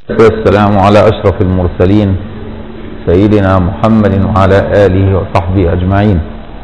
والسلام على أشرف المرسلين سيدنا محمد وعلى آله وصحبه أجمعين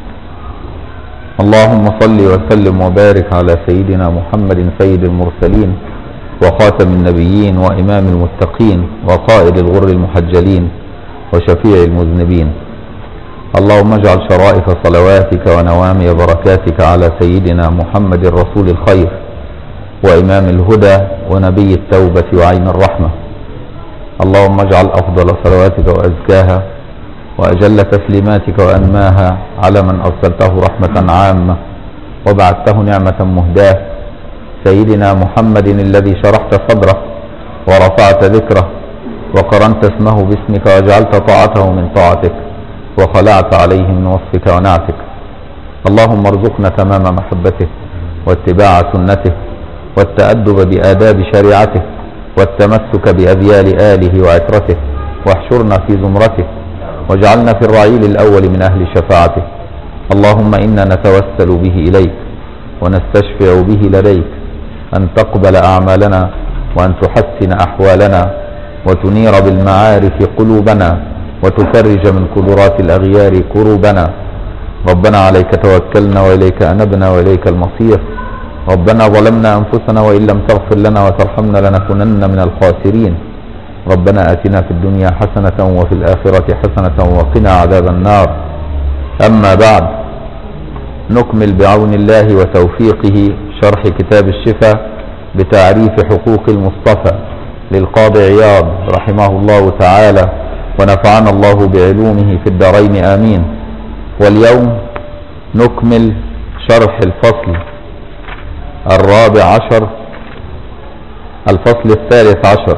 اللهم صل وسلم وبارك على سيدنا محمد سيد المرسلين وخاتم النبيين وإمام المتقين وقائد الغر المحجلين وشفيع المذنبين اللهم اجعل شرائف صلواتك ونوامي بركاتك على سيدنا محمد رسول الخير وإمام الهدى ونبي التوبة وعين الرحمة اللهم اجعل أفضل صلواتك وأزكاها وأجل تسليماتك وأنماها على من أرسلته رحمة عامة وبعثته نعمة مهداة سيدنا محمد الذي شرحت صدره ورفعت ذكره وقرنت اسمه باسمك وجعلت طاعته من طاعتك وخلعت عليه من وصفك ونعتك اللهم ارزقنا تمام محبته واتباع سنته والتأدب بآداب شريعته والتمسك بأذيال آله وعترته واحشرنا في زمرته واجعلنا في الرعيل الأول من أهل شفاعته اللهم إنا نتوسل به إليك ونستشفع به لديك أن تقبل أعمالنا وأن تحسن أحوالنا وتنير بالمعارف قلوبنا وتفرج من قدرات الأغيار كروبنا ربنا عليك توكلنا وإليك أنبنا وإليك المصير ربنا ظلمنا أنفسنا وإن لم تغفر لنا وترحمنا لنكونن من الخاسرين ربنا آتنا في الدنيا حسنة وفي الآخرة حسنة وقنا عذاب النار أما بعد نكمل بعون الله وتوفيقه شرح كتاب الشفاء بتعريف حقوق المصطفى للقاضي عياض رحمه الله تعالى ونفعنا الله بعلومه في الدارين آمين واليوم نكمل شرح الفصل الرابع عشر الفصل الثالث عشر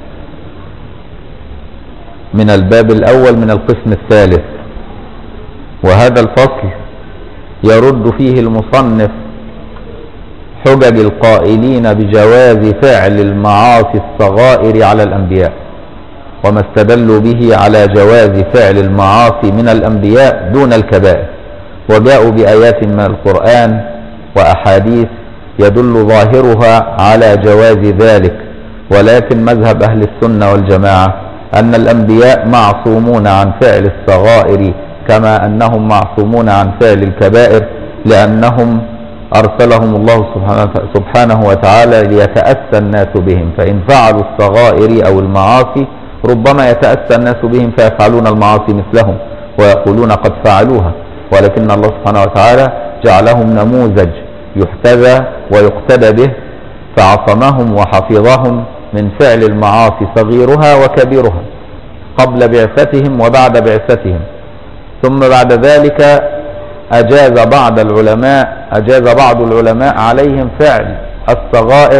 من الباب الأول من القسم الثالث وهذا الفصل يرد فيه المصنف حجج القائلين بجواز فعل المعاصي الصغائر على الأنبياء وما استدلوا به على جواز فعل المعاصي من الأنبياء دون الكبائر وجاءوا بآيات من القرآن وأحاديث يدل ظاهرها على جواز ذلك ولكن مذهب أهل السنة والجماعة أن الأنبياء معصومون عن فعل الصغائر كما أنهم معصومون عن فعل الكبائر لأنهم أرسلهم الله سبحانه وتعالى ليتأسى الناس بهم فإن فعلوا الصغائر أو المعاصي ربما يتأسى الناس بهم فيفعلون المعاصي مثلهم ويقولون قد فعلوها ولكن الله سبحانه وتعالى جعلهم نموذج يحتذى ويقتدى به فعصمهم وحفظهم من فعل المعاصي صغيرها وكبيرها قبل بعثتهم وبعد بعثتهم ثم بعد ذلك أجاز بعض العلماء أجاز بعض العلماء عليهم فعل الصغائر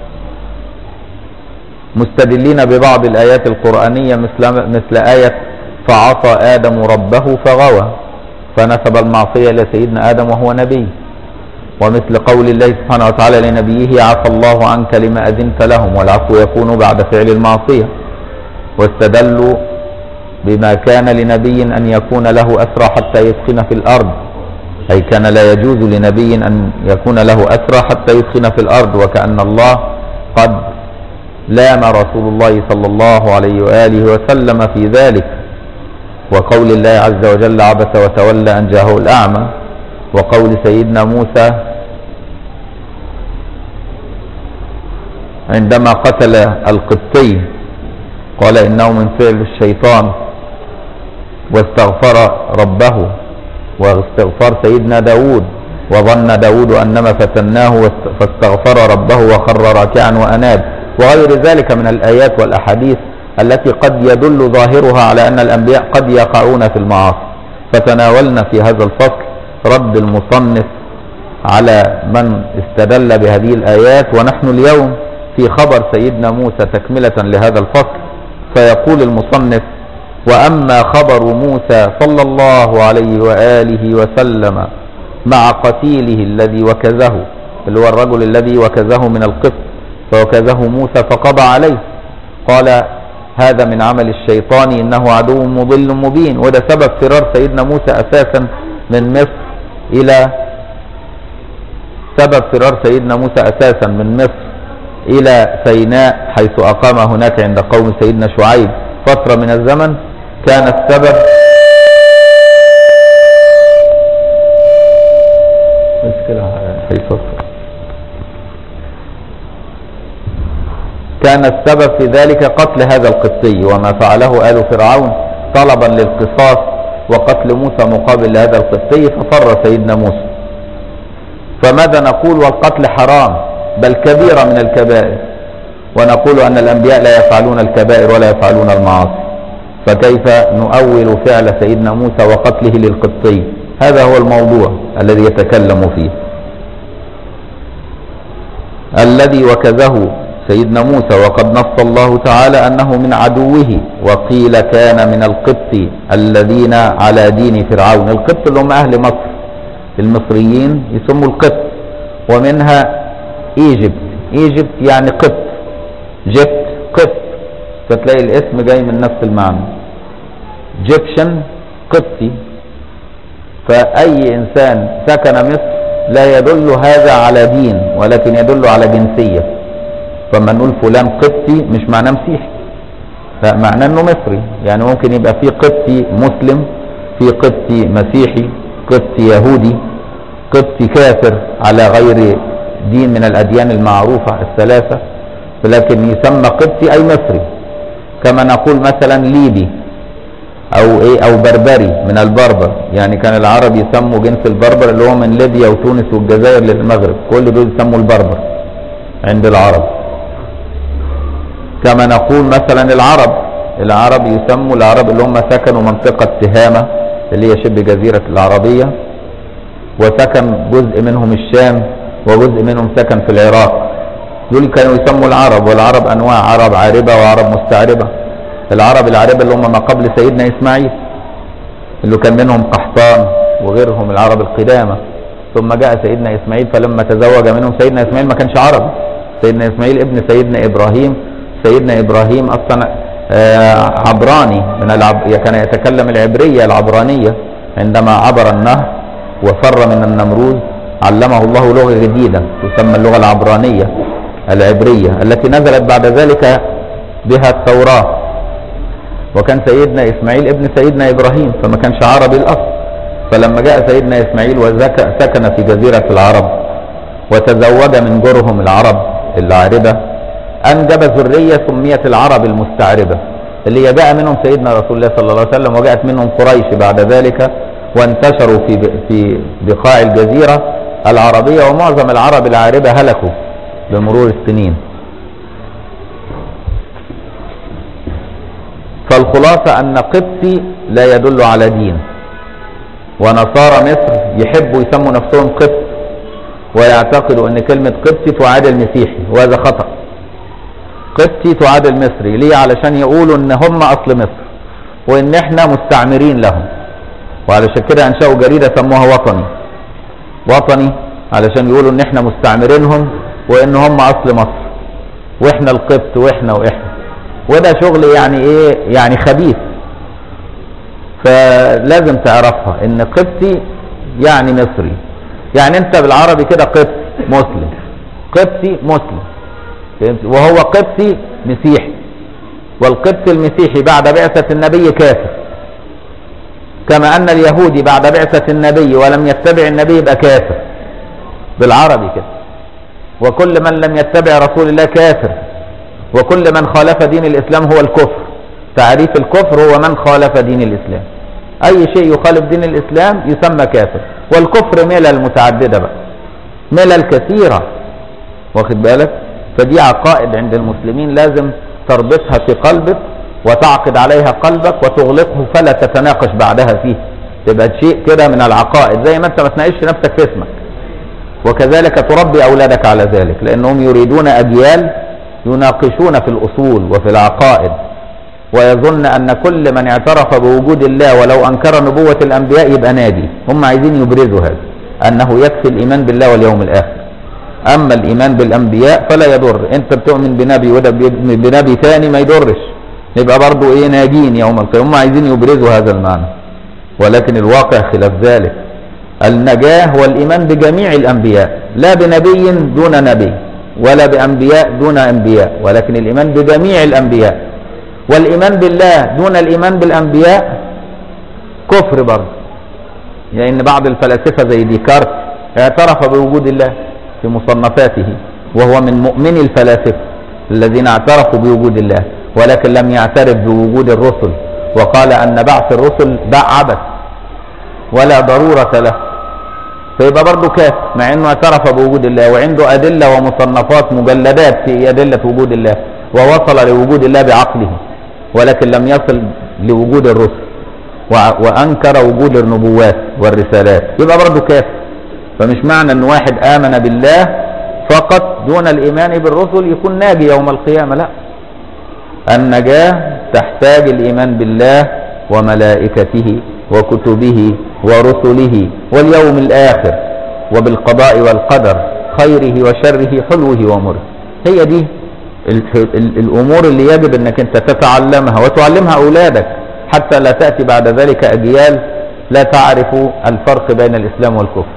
مستدلين ببعض الآيات القرآنية مثل, مثل آية فعصى آدم ربه فغوى فنسب المعصية إلى سيدنا آدم وهو نبي ومثل قول الله سبحانه وتعالى لنبيه عفى الله عنك لما أذنت لهم والعفو يكون بعد فعل المعصية واستدلوا بما كان لنبي أن يكون له أسرى حتى يسخن في الأرض أي كان لا يجوز لنبي أن يكون له أسرى حتى يسخن في الأرض وكأن الله قد لام رسول الله صلى الله عليه وآله وسلم في ذلك وقول الله عز وجل عبس وتولى أن جاءه الأعمى وقول سيدنا موسى عندما قتل القبطي قال إنه من فعل الشيطان واستغفر ربه واستغفار سيدنا داود وظن داود أنما فتناه فاستغفر ربه وخر راكعا وأناب وغير ذلك من الآيات والأحاديث التي قد يدل ظاهرها على أن الأنبياء قد يقعون في المعاصي فتناولنا في هذا الفصل رد المصنف على من استدل بهذه الآيات ونحن اليوم في خبر سيدنا موسى تكملة لهذا الفصل فيقول المصنف وأما خبر موسى صلى الله عليه وآله وسلم مع قتيله الذي وكزه اللي هو الرجل الذي وكزه من القبط فوكزه موسى فقضى عليه قال هذا من عمل الشيطان إنه عدو مضل مبين وده سبب فرار سيدنا موسى أساسا من مصر إلى سبب فرار سيدنا موسى أساسا من مصر إلى سيناء حيث أقام هناك عند قوم سيدنا شعيب فترة من الزمن كان السبب مشكلة حيث كان السبب في ذلك قتل هذا القبطي وما فعله آل فرعون طلبا للقصاص وقتل موسى مقابل لهذا القبطي ففر سيدنا موسى فماذا نقول والقتل حرام بل كبيرة من الكبائر ونقول أن الأنبياء لا يفعلون الكبائر ولا يفعلون المعاصي فكيف نؤول فعل سيدنا موسى وقتله للقبطي هذا هو الموضوع الذي يتكلم فيه الذي وكزه سيدنا موسى وقد نص الله تعالى أنه من عدوه وقيل كان من القبط الذين على دين فرعون القبط اللي هم أهل مصر المصريين يسموا القبط ومنها ايجيبت ايجيبت يعني قبط جبت قبط فتلاقي الاسم جاي من نفس المعنى جيبشن قبطي فأي إنسان سكن مصر لا يدل هذا على دين ولكن يدل على جنسية فما نقول فلان قبطي مش معناه مسيحي فمعناه انه مصري يعني ممكن يبقى في قبطي مسلم في قبطي مسيحي قبطي يهودي قبطي كافر على غير دين من الأديان المعروفة الثلاثة لكن يسمى قبطي أي مصري كما نقول مثلا ليبي او ايه او بربري من البربر يعني كان العرب يسموا جنس البربر اللي هو من ليبيا وتونس والجزائر للمغرب كل دول يسموا البربر عند العرب كما نقول مثلا العرب العرب يسموا العرب اللي هم سكنوا منطقة تهامة اللي هي شبه جزيرة العربية وسكن جزء منهم الشام وجزء منهم سكن في العراق دول كانوا يسموا العرب والعرب انواع عرب عاربة وعرب مستعربة العرب العربة اللي هم ما قبل سيدنا اسماعيل اللي كان منهم قحطان وغيرهم العرب القدامى ثم جاء سيدنا اسماعيل فلما تزوج منهم سيدنا اسماعيل ما كانش عربي سيدنا اسماعيل ابن سيدنا ابراهيم سيدنا ابراهيم اصلا آه عبراني من العب... كان يتكلم العبرية العبرانية عندما عبر النهر وفر من النمروز علمه الله لغة جديدة تسمى اللغة العبرانية العبرية التي نزلت بعد ذلك بها التوراة وكان سيدنا إسماعيل ابن سيدنا إبراهيم فما كانش عربي الأصل فلما جاء سيدنا إسماعيل وسكن في جزيرة العرب وتزوج من جرهم العرب العاربة أنجب ذرية سميت العرب المستعربة اللي هي جاء منهم سيدنا رسول الله صلى الله عليه وسلم وجاءت منهم قريش بعد ذلك وانتشروا في في بقاع الجزيرة العربية ومعظم العرب العاربة هلكوا بمرور السنين فالخلاصة أن قبطي لا يدل على دين ونصارى مصر يحبوا يسموا نفسهم قبط ويعتقدوا أن كلمة قبطي تعادل مسيحي وهذا خطأ قبطي تعادل مصري ليه علشان يقولوا ان هم اصل مصر وان احنا مستعمرين لهم وعلشان كده انشأوا جريدة سموها وطني وطني علشان يقولوا ان احنا مستعمرينهم وان هم اصل مصر واحنا القبط واحنا واحنا وده شغل يعني ايه يعني خبيث فلازم تعرفها ان قبطي يعني مصري يعني انت بالعربي كده قبطي مسلم قبطي مسلم فهمت وهو قبطي مسيحي والقبطي المسيحي بعد بعثة النبي كافر كما ان اليهودي بعد بعثة النبي ولم يتبع النبي يبقى كافر بالعربي كده وكل من لم يتبع رسول الله كافر وكل من خالف دين الاسلام هو الكفر تعريف الكفر هو من خالف دين الاسلام اي شيء يخالف دين الاسلام يسمى كافر والكفر ملل متعدده بقى ملل كثيره واخد بالك فدي عقائد عند المسلمين لازم تربطها في قلبك وتعقد عليها قلبك وتغلقه فلا تتناقش بعدها فيه تبقى شيء كده من العقائد زي ما انت ما تناقشش نفسك في اسمك وكذلك تربي اولادك على ذلك لانهم يريدون اجيال يناقشون في الاصول وفي العقائد ويظن ان كل من اعترف بوجود الله ولو انكر نبوة الانبياء يبقى نادي هم عايزين يبرزوا هذا انه يكفي الايمان بالله واليوم الاخر اما الايمان بالانبياء فلا يضر انت بتؤمن بنبي وده بنبي ثاني ما يضرش نبقى برضو ايه ناجين يوم القيامه هم عايزين يبرزوا هذا المعنى ولكن الواقع خلاف ذلك النجاه هو الايمان بجميع الانبياء لا بنبي دون نبي ولا بأنبياء دون أنبياء ولكن الإيمان بجميع الأنبياء والإيمان بالله دون الإيمان بالأنبياء كفر برضه لأن يعني بعض الفلاسفة زي ديكارت اعترف بوجود الله في مصنفاته وهو من مؤمني الفلاسفة الذين اعترفوا بوجود الله ولكن لم يعترف بوجود الرسل وقال أن بعث الرسل عبث ولا ضرورة له فيبقى برضه كافر مع انه اعترف بوجود الله وعنده ادله ومصنفات مجلدات في ادله وجود الله ووصل لوجود الله بعقله ولكن لم يصل لوجود الرسل وانكر وجود النبوات والرسالات يبقى برضه كافر فمش معنى ان واحد امن بالله فقط دون الايمان بالرسل يكون ناجي يوم القيامه لا النجاه تحتاج الايمان بالله وملائكته وكتبه ورسله واليوم الآخر وبالقضاء والقدر خيره وشره حلوه ومره هي دي الأمور اللي يجب أنك أنت تتعلمها وتعلمها أولادك حتى لا تأتي بعد ذلك أجيال لا تعرف الفرق بين الإسلام والكفر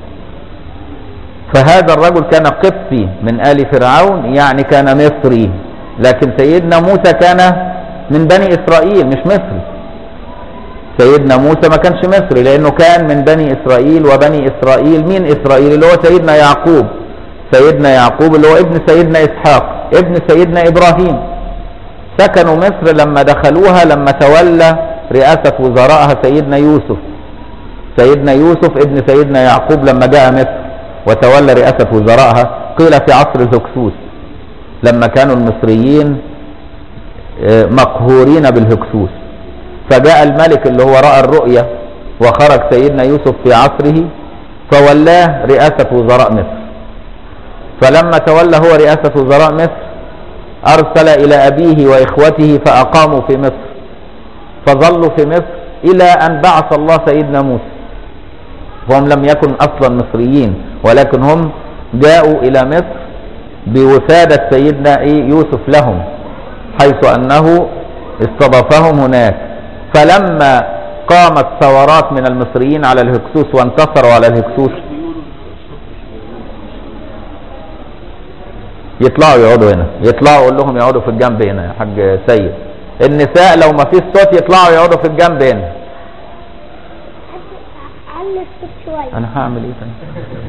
فهذا الرجل كان قبطي من آل فرعون يعني كان مصري لكن سيدنا موسى كان من بني إسرائيل مش مصري سيدنا موسى ما كانش مصري لانه كان من بني اسرائيل وبني اسرائيل مين اسرائيل اللي هو سيدنا يعقوب سيدنا يعقوب اللي هو ابن سيدنا اسحاق ابن سيدنا ابراهيم سكنوا مصر لما دخلوها لما تولى رئاسة وزرائها سيدنا يوسف سيدنا يوسف ابن سيدنا يعقوب لما جاء مصر وتولى رئاسة وزرائها قيل في عصر الهكسوس لما كانوا المصريين مقهورين بالهكسوس فجاء الملك اللي هو رأى الرؤية وخرج سيدنا يوسف في عصره فولاه رئاسة وزراء مصر فلما تولى هو رئاسة وزراء مصر أرسل إلى أبيه وإخوته فأقاموا في مصر فظلوا في مصر إلى أن بعث الله سيدنا موسى وهم لم يكن أصلا مصريين ولكن هم جاءوا إلى مصر بوسادة سيدنا يوسف لهم حيث أنه استضافهم هناك فلما قامت ثورات من المصريين على الهكسوس وانتصروا على الهكسوس يطلعوا يقعدوا هنا يطلعوا اقول لهم يقعدوا في الجنب هنا يا حاج سيد النساء لو ما فيش صوت يطلعوا يقعدوا في الجنب هنا علي الصوت شوية انا هعمل ايه تاني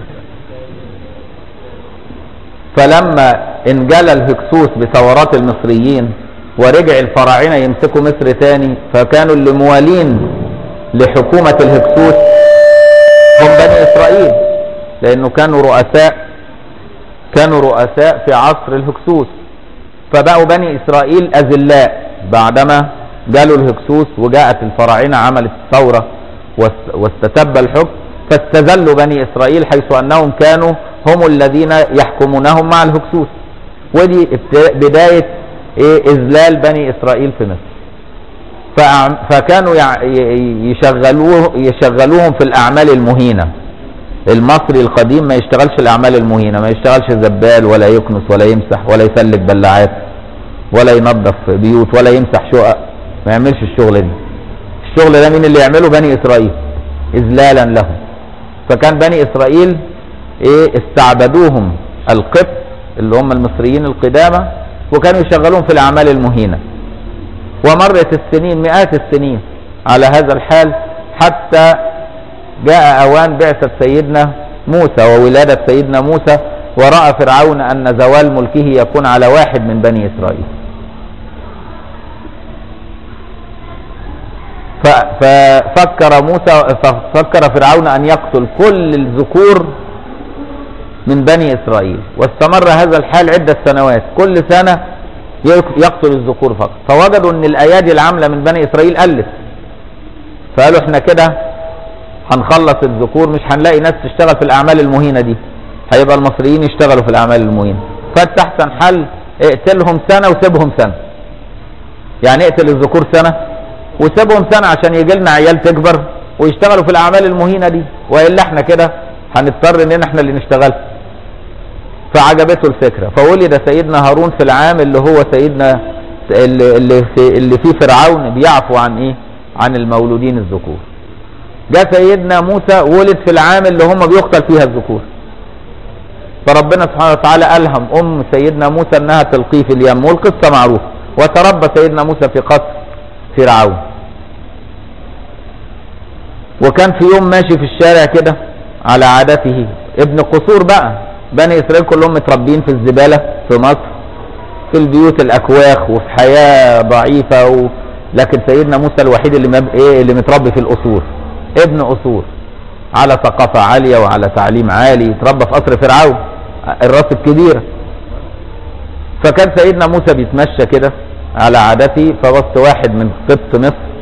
فلما انجلى الهكسوس بثورات المصريين ورجع الفراعنه يمسكوا مصر تاني فكانوا اللي موالين لحكومه الهكسوس هم بني اسرائيل لانه كانوا رؤساء كانوا رؤساء في عصر الهكسوس فبقوا بني اسرائيل اذلاء بعدما جالوا الهكسوس وجاءت الفراعنه عملت ثوره واست- واستتب الحكم فاستذلوا بني اسرائيل حيث انهم كانوا هم الذين يحكمونهم مع الهكسوس ودي ابت- بدايه ايه اذلال بني اسرائيل في مصر فأع- فكانوا يع- ي- يشغلوه يشغلوهم في الاعمال المهينه المصري القديم ما يشتغلش الاعمال المهينه ما يشتغلش زبال ولا يكنس ولا يمسح ولا يسلك بلاعات ولا ينظف بيوت ولا يمسح شقق ما يعملش الشغل دي الشغل ده مين اللي يعمله بني اسرائيل اذلالا لهم فكان بني اسرائيل ايه استعبدوهم القبط اللي هم المصريين القدامى وكانوا يشغلون في الاعمال المهينه ومرت السنين مئات السنين على هذا الحال حتى جاء اوان بعثه سيدنا موسى وولاده سيدنا موسى وراى فرعون ان زوال ملكه يكون على واحد من بني اسرائيل ف- ففكر موسى ففكر فرعون ان يقتل كل الذكور من بني اسرائيل واستمر هذا الحال عده سنوات كل سنه يق- يقتل الذكور فقط فوجدوا ان الايادي العامله من بني اسرائيل قلت فقالوا احنا كده هنخلص الذكور مش هنلاقي ناس تشتغل في الاعمال المهينه دي هيبقى المصريين يشتغلوا في الاعمال المهينه فاستحسن حل اقتلهم سنه وسيبهم سنه يعني اقتل الذكور سنه وسيبهم سنه عشان يجي لنا عيال تكبر ويشتغلوا في الاعمال المهينه دي والا احنا كده هنضطر ان احنا اللي نشتغل فعجبته الفكره فولد سيدنا هارون في العام اللي هو سيدنا اللي اللي في اللي فيه فرعون بيعفو عن ايه؟ عن المولودين الذكور. جاء سيدنا موسى ولد في العام اللي هم بيقتل فيها الذكور. فربنا سبحانه وتعالى ألهم أم سيدنا موسى أنها تلقيه في اليم والقصة معروفة وتربى سيدنا موسى في قصر فرعون وكان في يوم ماشي في الشارع كده على عادته ابن قصور بقى بني إسرائيل كلهم متربين في الزبالة في مصر في البيوت الأكواخ وفي حياة ضعيفة و... لكن سيدنا موسى الوحيد اللي مب... ايه اللي متربي في القصور ابن قصور على ثقافة عالية وعلى تعليم عالي تربى في قصر فرعون الراس الكبيرة فكان سيدنا موسى بيتمشى كده على عادته فوسط واحد من قبط مصر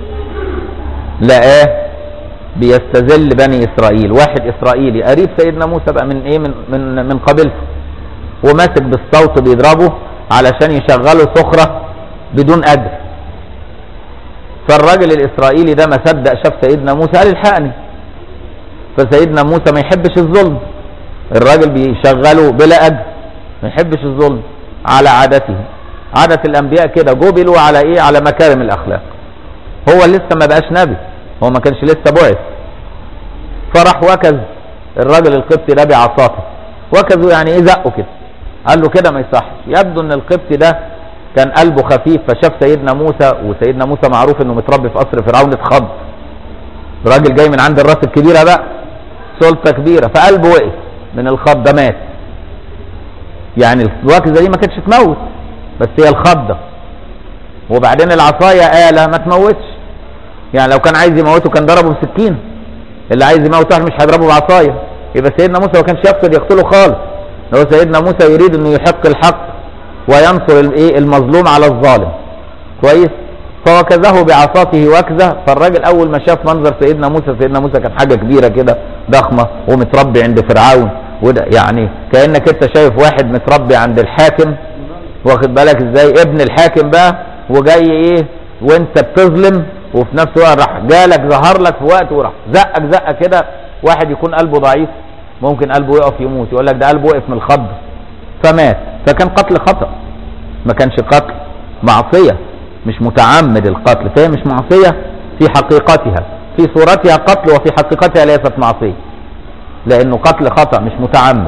لقاه بيستذل بني اسرائيل واحد اسرائيلي قريب سيدنا موسى بقى من ايه من من من قبيلته وماسك بالصوت بيضربه علشان يشغله سخرة بدون اجر فالراجل الاسرائيلي ده ما صدق شاف سيدنا موسى قال الحقني فسيدنا موسى ما يحبش الظلم الراجل بيشغله بلا اجر ما يحبش الظلم على عادته عادة الانبياء كده جبلوا على ايه على مكارم الاخلاق هو لسه ما بقاش نبي هو ما كانش لسه بعث فراح وكز الراجل القبطي ده بعصاته وكزه يعني ايه زقه كده قال له كده ما يصحش يبدو ان القبطي ده كان قلبه خفيف فشاف سيدنا موسى وسيدنا موسى معروف انه متربي في قصر فرعون اتخض راجل جاي من عند الراس الكبيره بقى سلطه كبيره فقلبه وقف من الخض ده مات يعني الوكزه دي ما كانتش تموت بس هي الخضه وبعدين العصايه آلة ما تموتش يعني لو كان عايز يموته كان ضربه بسكين اللي عايز يموت واحد مش هيضربه بعصايه يبقى سيدنا موسى ما كانش يقصد يقتله خالص هو سيدنا موسى يريد انه يحق الحق وينصر الايه المظلوم على الظالم كويس فوكزه بعصاته وكزه فالراجل اول ما شاف منظر سيدنا موسى سيدنا موسى كان حاجه كبيره كده ضخمه ومتربي عند فرعون وده يعني كانك انت شايف واحد متربي عند الحاكم واخد بالك ازاي ابن الحاكم بقى وجاي ايه وانت بتظلم وفي نفس الوقت راح جالك ظهر لك في وقت وراح زقك زقه كده واحد يكون قلبه ضعيف ممكن قلبه يقف يموت يقول لك ده قلبه وقف من الخض فمات فكان قتل خطأ ما كانش قتل معصية مش متعمد القتل فهي مش معصية في حقيقتها في صورتها قتل وفي حقيقتها ليست معصية لأنه قتل خطأ مش متعمد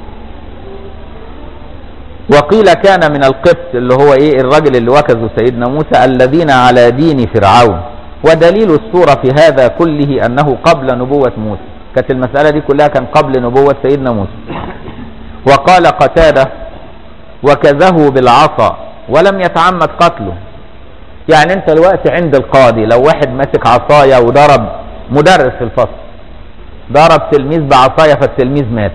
وقيل كان من القبط اللي هو ايه الرجل اللي وكزه سيدنا موسى الذين على دين فرعون ودليل الصورة في هذا كله أنه قبل نبوة موسى كانت المسألة دي كلها كان قبل نبوة سيدنا موسى وقال قتادة وكذه بالعصا ولم يتعمد قتله يعني انت الوقت عند القاضي لو واحد ماسك عصاية وضرب مدرس في الفصل ضرب تلميذ بعصاية فالتلميذ مات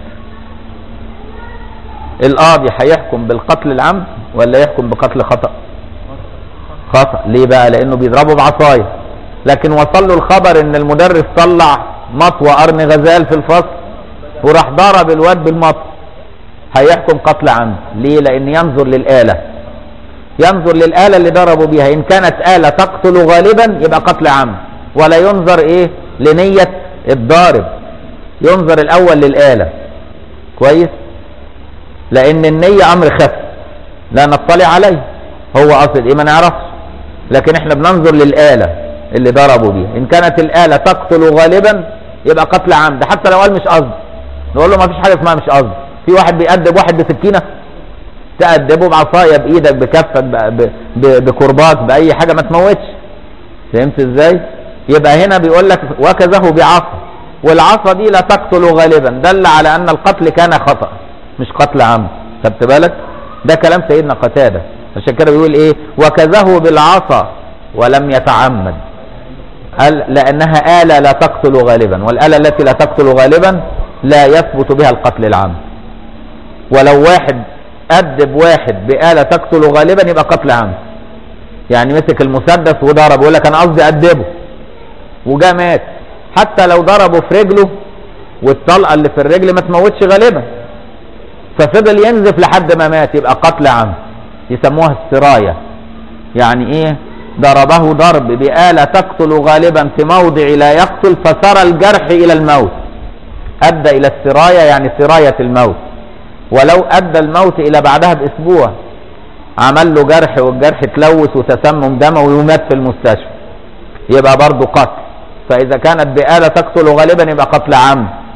القاضي هيحكم بالقتل العمد ولا يحكم بقتل خطأ خطأ ليه بقى لانه بيضربه بعصاية لكن وصل له الخبر ان المدرس طلع مطوى قرن غزال في الفصل وراح ضرب الواد بالمطوى هيحكم قتل عمد ليه لان ينظر للآلة ينظر للآلة اللي ضربوا بيها ان كانت آلة تقتل غالبا يبقى قتل عمد ولا ينظر ايه لنية الضارب ينظر الاول للآلة كويس لان النية امر خفي لا نطلع عليه هو قصد ايه ما نعرفش لكن احنا بننظر للآلة اللي ضربوا بيها ان كانت الآلة تقتل غالبا يبقى قتل عمد حتى لو قال مش قصد نقول له ما فيش حاجة اسمها مش قصد في واحد بيأدب واحد بسكينة تأدبه بعصاية بإيدك بكفك بكرباك بأي حاجة ما تموتش فهمت ازاي يبقى هنا بيقول لك وكزه بعصا والعصا دي لا تقتل غالبا دل على أن القتل كان خطأ مش قتل عمد خدت بالك ده كلام سيدنا قتادة عشان كده بيقول ايه وكزه بالعصا ولم يتعمد قال لأنها آلة لا تقتل غالبا والآلة التي لا تقتل غالبا لا يثبت بها القتل العام ولو واحد أدب واحد بآلة تقتل غالبا يبقى قتل عام يعني مسك المسدس وضرب يقول لك أنا قصدي أدبه وجا مات حتى لو ضربه في رجله والطلقة اللي في الرجل ما تموتش غالبا ففضل ينزف لحد ما مات يبقى قتل عام يسموها السراية يعني ايه ضربه ضرب بآلة تقتل غالبا في موضع لا يقتل فسرى الجرح إلى الموت أدى إلى السراية يعني سراية الموت ولو أدى الموت إلى بعدها بأسبوع عمل له جرح والجرح تلوث وتسمم دموي ومات في المستشفى يبقى برضه قتل فإذا كانت بآلة تقتل غالبا يبقى قتل عمد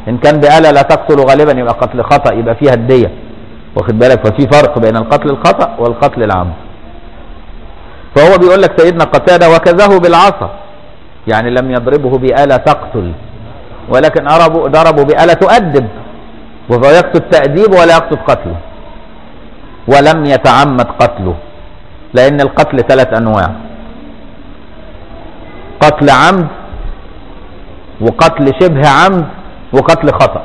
ان كان بآلة لا تقتل غالبا يبقى قتل خطأ يبقى فيها الدية واخد بالك ففي فرق بين القتل الخطأ والقتل العمد فهو بيقول لك سيدنا قتادة وكذاه بالعصا يعني لم يضربه بآلة تقتل ولكن ضربوا ضربوا بآلة تؤدب وهو يقصد تأديب ولا يقصد قتله ولم يتعمد قتله لأن القتل ثلاث أنواع قتل عمد وقتل شبه عمد وقتل خطأ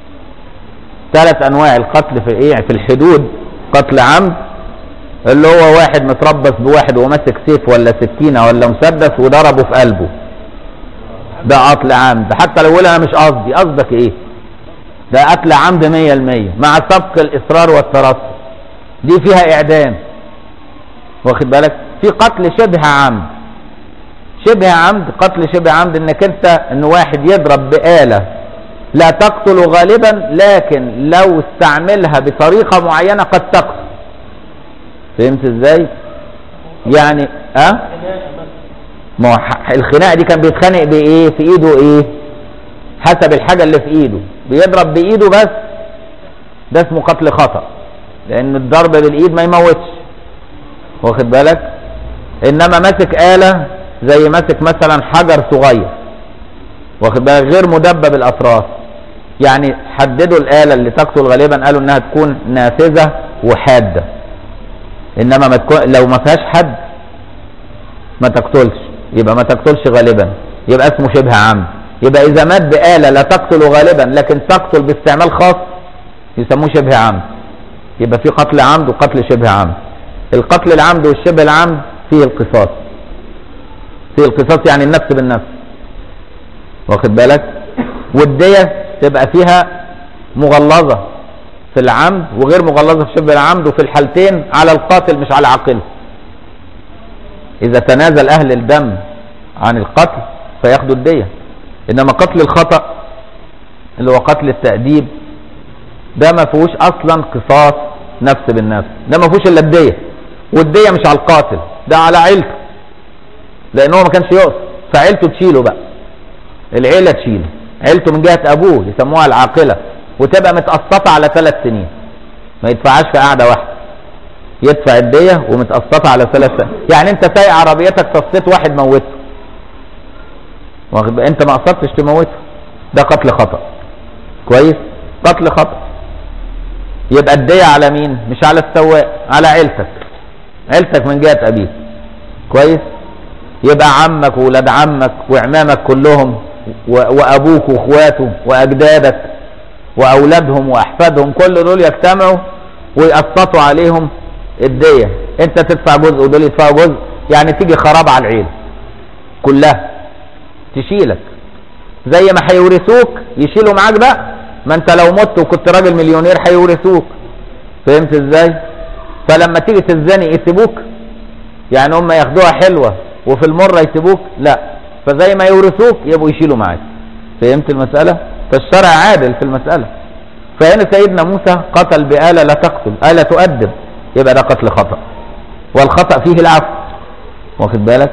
ثلاث أنواع القتل في إيه في الحدود قتل عمد اللي هو واحد متربص بواحد وماسك سيف ولا سكينة ولا مسدس وضربه في قلبه ده قتل عمد حتى لو يقول انا مش قصدي قصدك ايه ده قتل عمد مية المية مع سبق الاصرار والترصد دي فيها اعدام واخد بالك في قتل شبه عمد شبه عمد قتل شبه عمد انك انت ان واحد يضرب بآلة لا تقتل غالبا لكن لو استعملها بطريقة معينة قد تقتل فهمت ازاي يعني اه ما هو ح- الخناقه دي كان بيتخانق بايه في ايده ايه حسب الحاجه اللي في ايده بيضرب بايده بس ده اسمه قتل خطا لان الضرب بالايد ما يموتش واخد بالك انما ماسك آلة زي ماسك مثلا حجر صغير واخد بالك غير مدبب الاطراف يعني حددوا الآلة اللي تقتل غالبا قالوا انها تكون نافذة وحادة انما ما تكون لو ما فيهاش حد ما تقتلش يبقى ما تقتلش غالبا يبقى اسمه شبه عمد يبقى اذا مات بآلة لا تقتل غالبا لكن تقتل باستعمال خاص يسموه شبه عمد يبقى في قتل عمد وقتل شبه عمد القتل العمد والشبه العمد فيه القصاص فيه القصاص يعني النفس بالنفس واخد بالك والدية تبقى فيها مغلظة في العمد وغير مغلظة في شبه العمد وفي الحالتين على القاتل مش على عاقله إذا تنازل أهل الدم عن القتل فياخدوا الدية إنما قتل الخطأ اللي هو قتل التأديب ده ما فيهوش أصلا قصاص نفس بالنفس ده ما فيهوش إلا الدية والدية مش على القاتل ده على عيلته لأن هو ما كانش يقصد فعيلته تشيله بقى العيلة تشيله عيلته من جهة أبوه يسموها العاقلة وتبقى متقسطة على ثلاث سنين ما يدفعهاش في قعدة واحدة يدفع الدية ومتقسطة على ثلاث سنين يعني انت سايق عربيتك تصيت واحد موته واخد بالك؟ انت ما قصدتش تموته ده قتل خطأ كويس قتل خطأ يبقى الدية على مين مش على السواق على عيلتك عيلتك من جهة أبيك كويس يبقى عمك وولاد عمك وعمامك كلهم و- وأبوك وأخواته وأجدادك وأولادهم وأحفادهم كل دول يجتمعوا ويقسطوا عليهم الدية أنت تدفع جزء ودول يدفعوا جزء يعني تيجي خراب على العيلة كلها تشيلك زي ما هيورثوك يشيلوا معاك بقى ما انت لو مت وكنت راجل مليونير هيورثوك فهمت ازاي فلما تيجي تزني يسيبوك يعني هم ياخدوها حلوة وفي المرة يسيبوك لا فزي ما يورثوك يبقوا يشيلوا معاك فهمت المسألة فالشرع عادل في المسألة فهنا سيدنا موسى قتل بآلة لا تقتل آلة تؤدب يبقى ده قتل خطأ والخطأ فيه العفو واخد بالك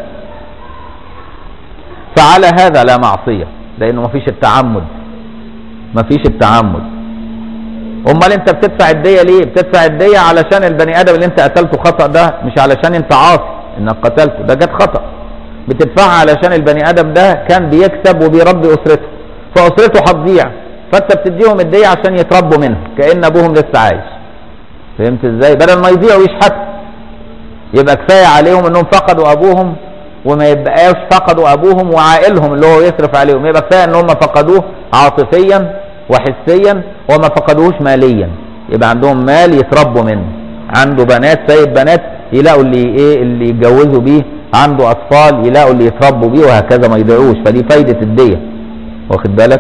فعلى هذا لا معصية لأنه مفيش التعمد مفيش التعمد امال انت بتدفع الدية ليه بتدفع الدية علشان البني ادم اللي انت قتلته خطأ ده مش علشان انت عاصي انك قتلته ده جت خطأ بتدفعها علشان البني ادم ده كان بيكسب وبيربي اسرته فاسرته هتضيع فانت بتديهم الدية عشان يتربوا منها كأن ابوهم لسه عايش فهمت ازاي بدل ما يضيعوا ويشحتوا يبقى كفاية عليهم انهم فقدوا ابوهم وما يبقاش فقدوا ابوهم وعائلهم اللي هو يصرف عليهم يبقى كفايه ان هم فقدوه عاطفيا وحسيا وما فقدوهوش ماليا يبقى عندهم مال يتربوا منه عنده بنات سايب بنات يلاقوا اللي ايه اللي يتجوزوا بيه عنده اطفال يلاقوا اللي يتربوا بيه وهكذا ما يضيعوش فدي فايده الديه واخد بالك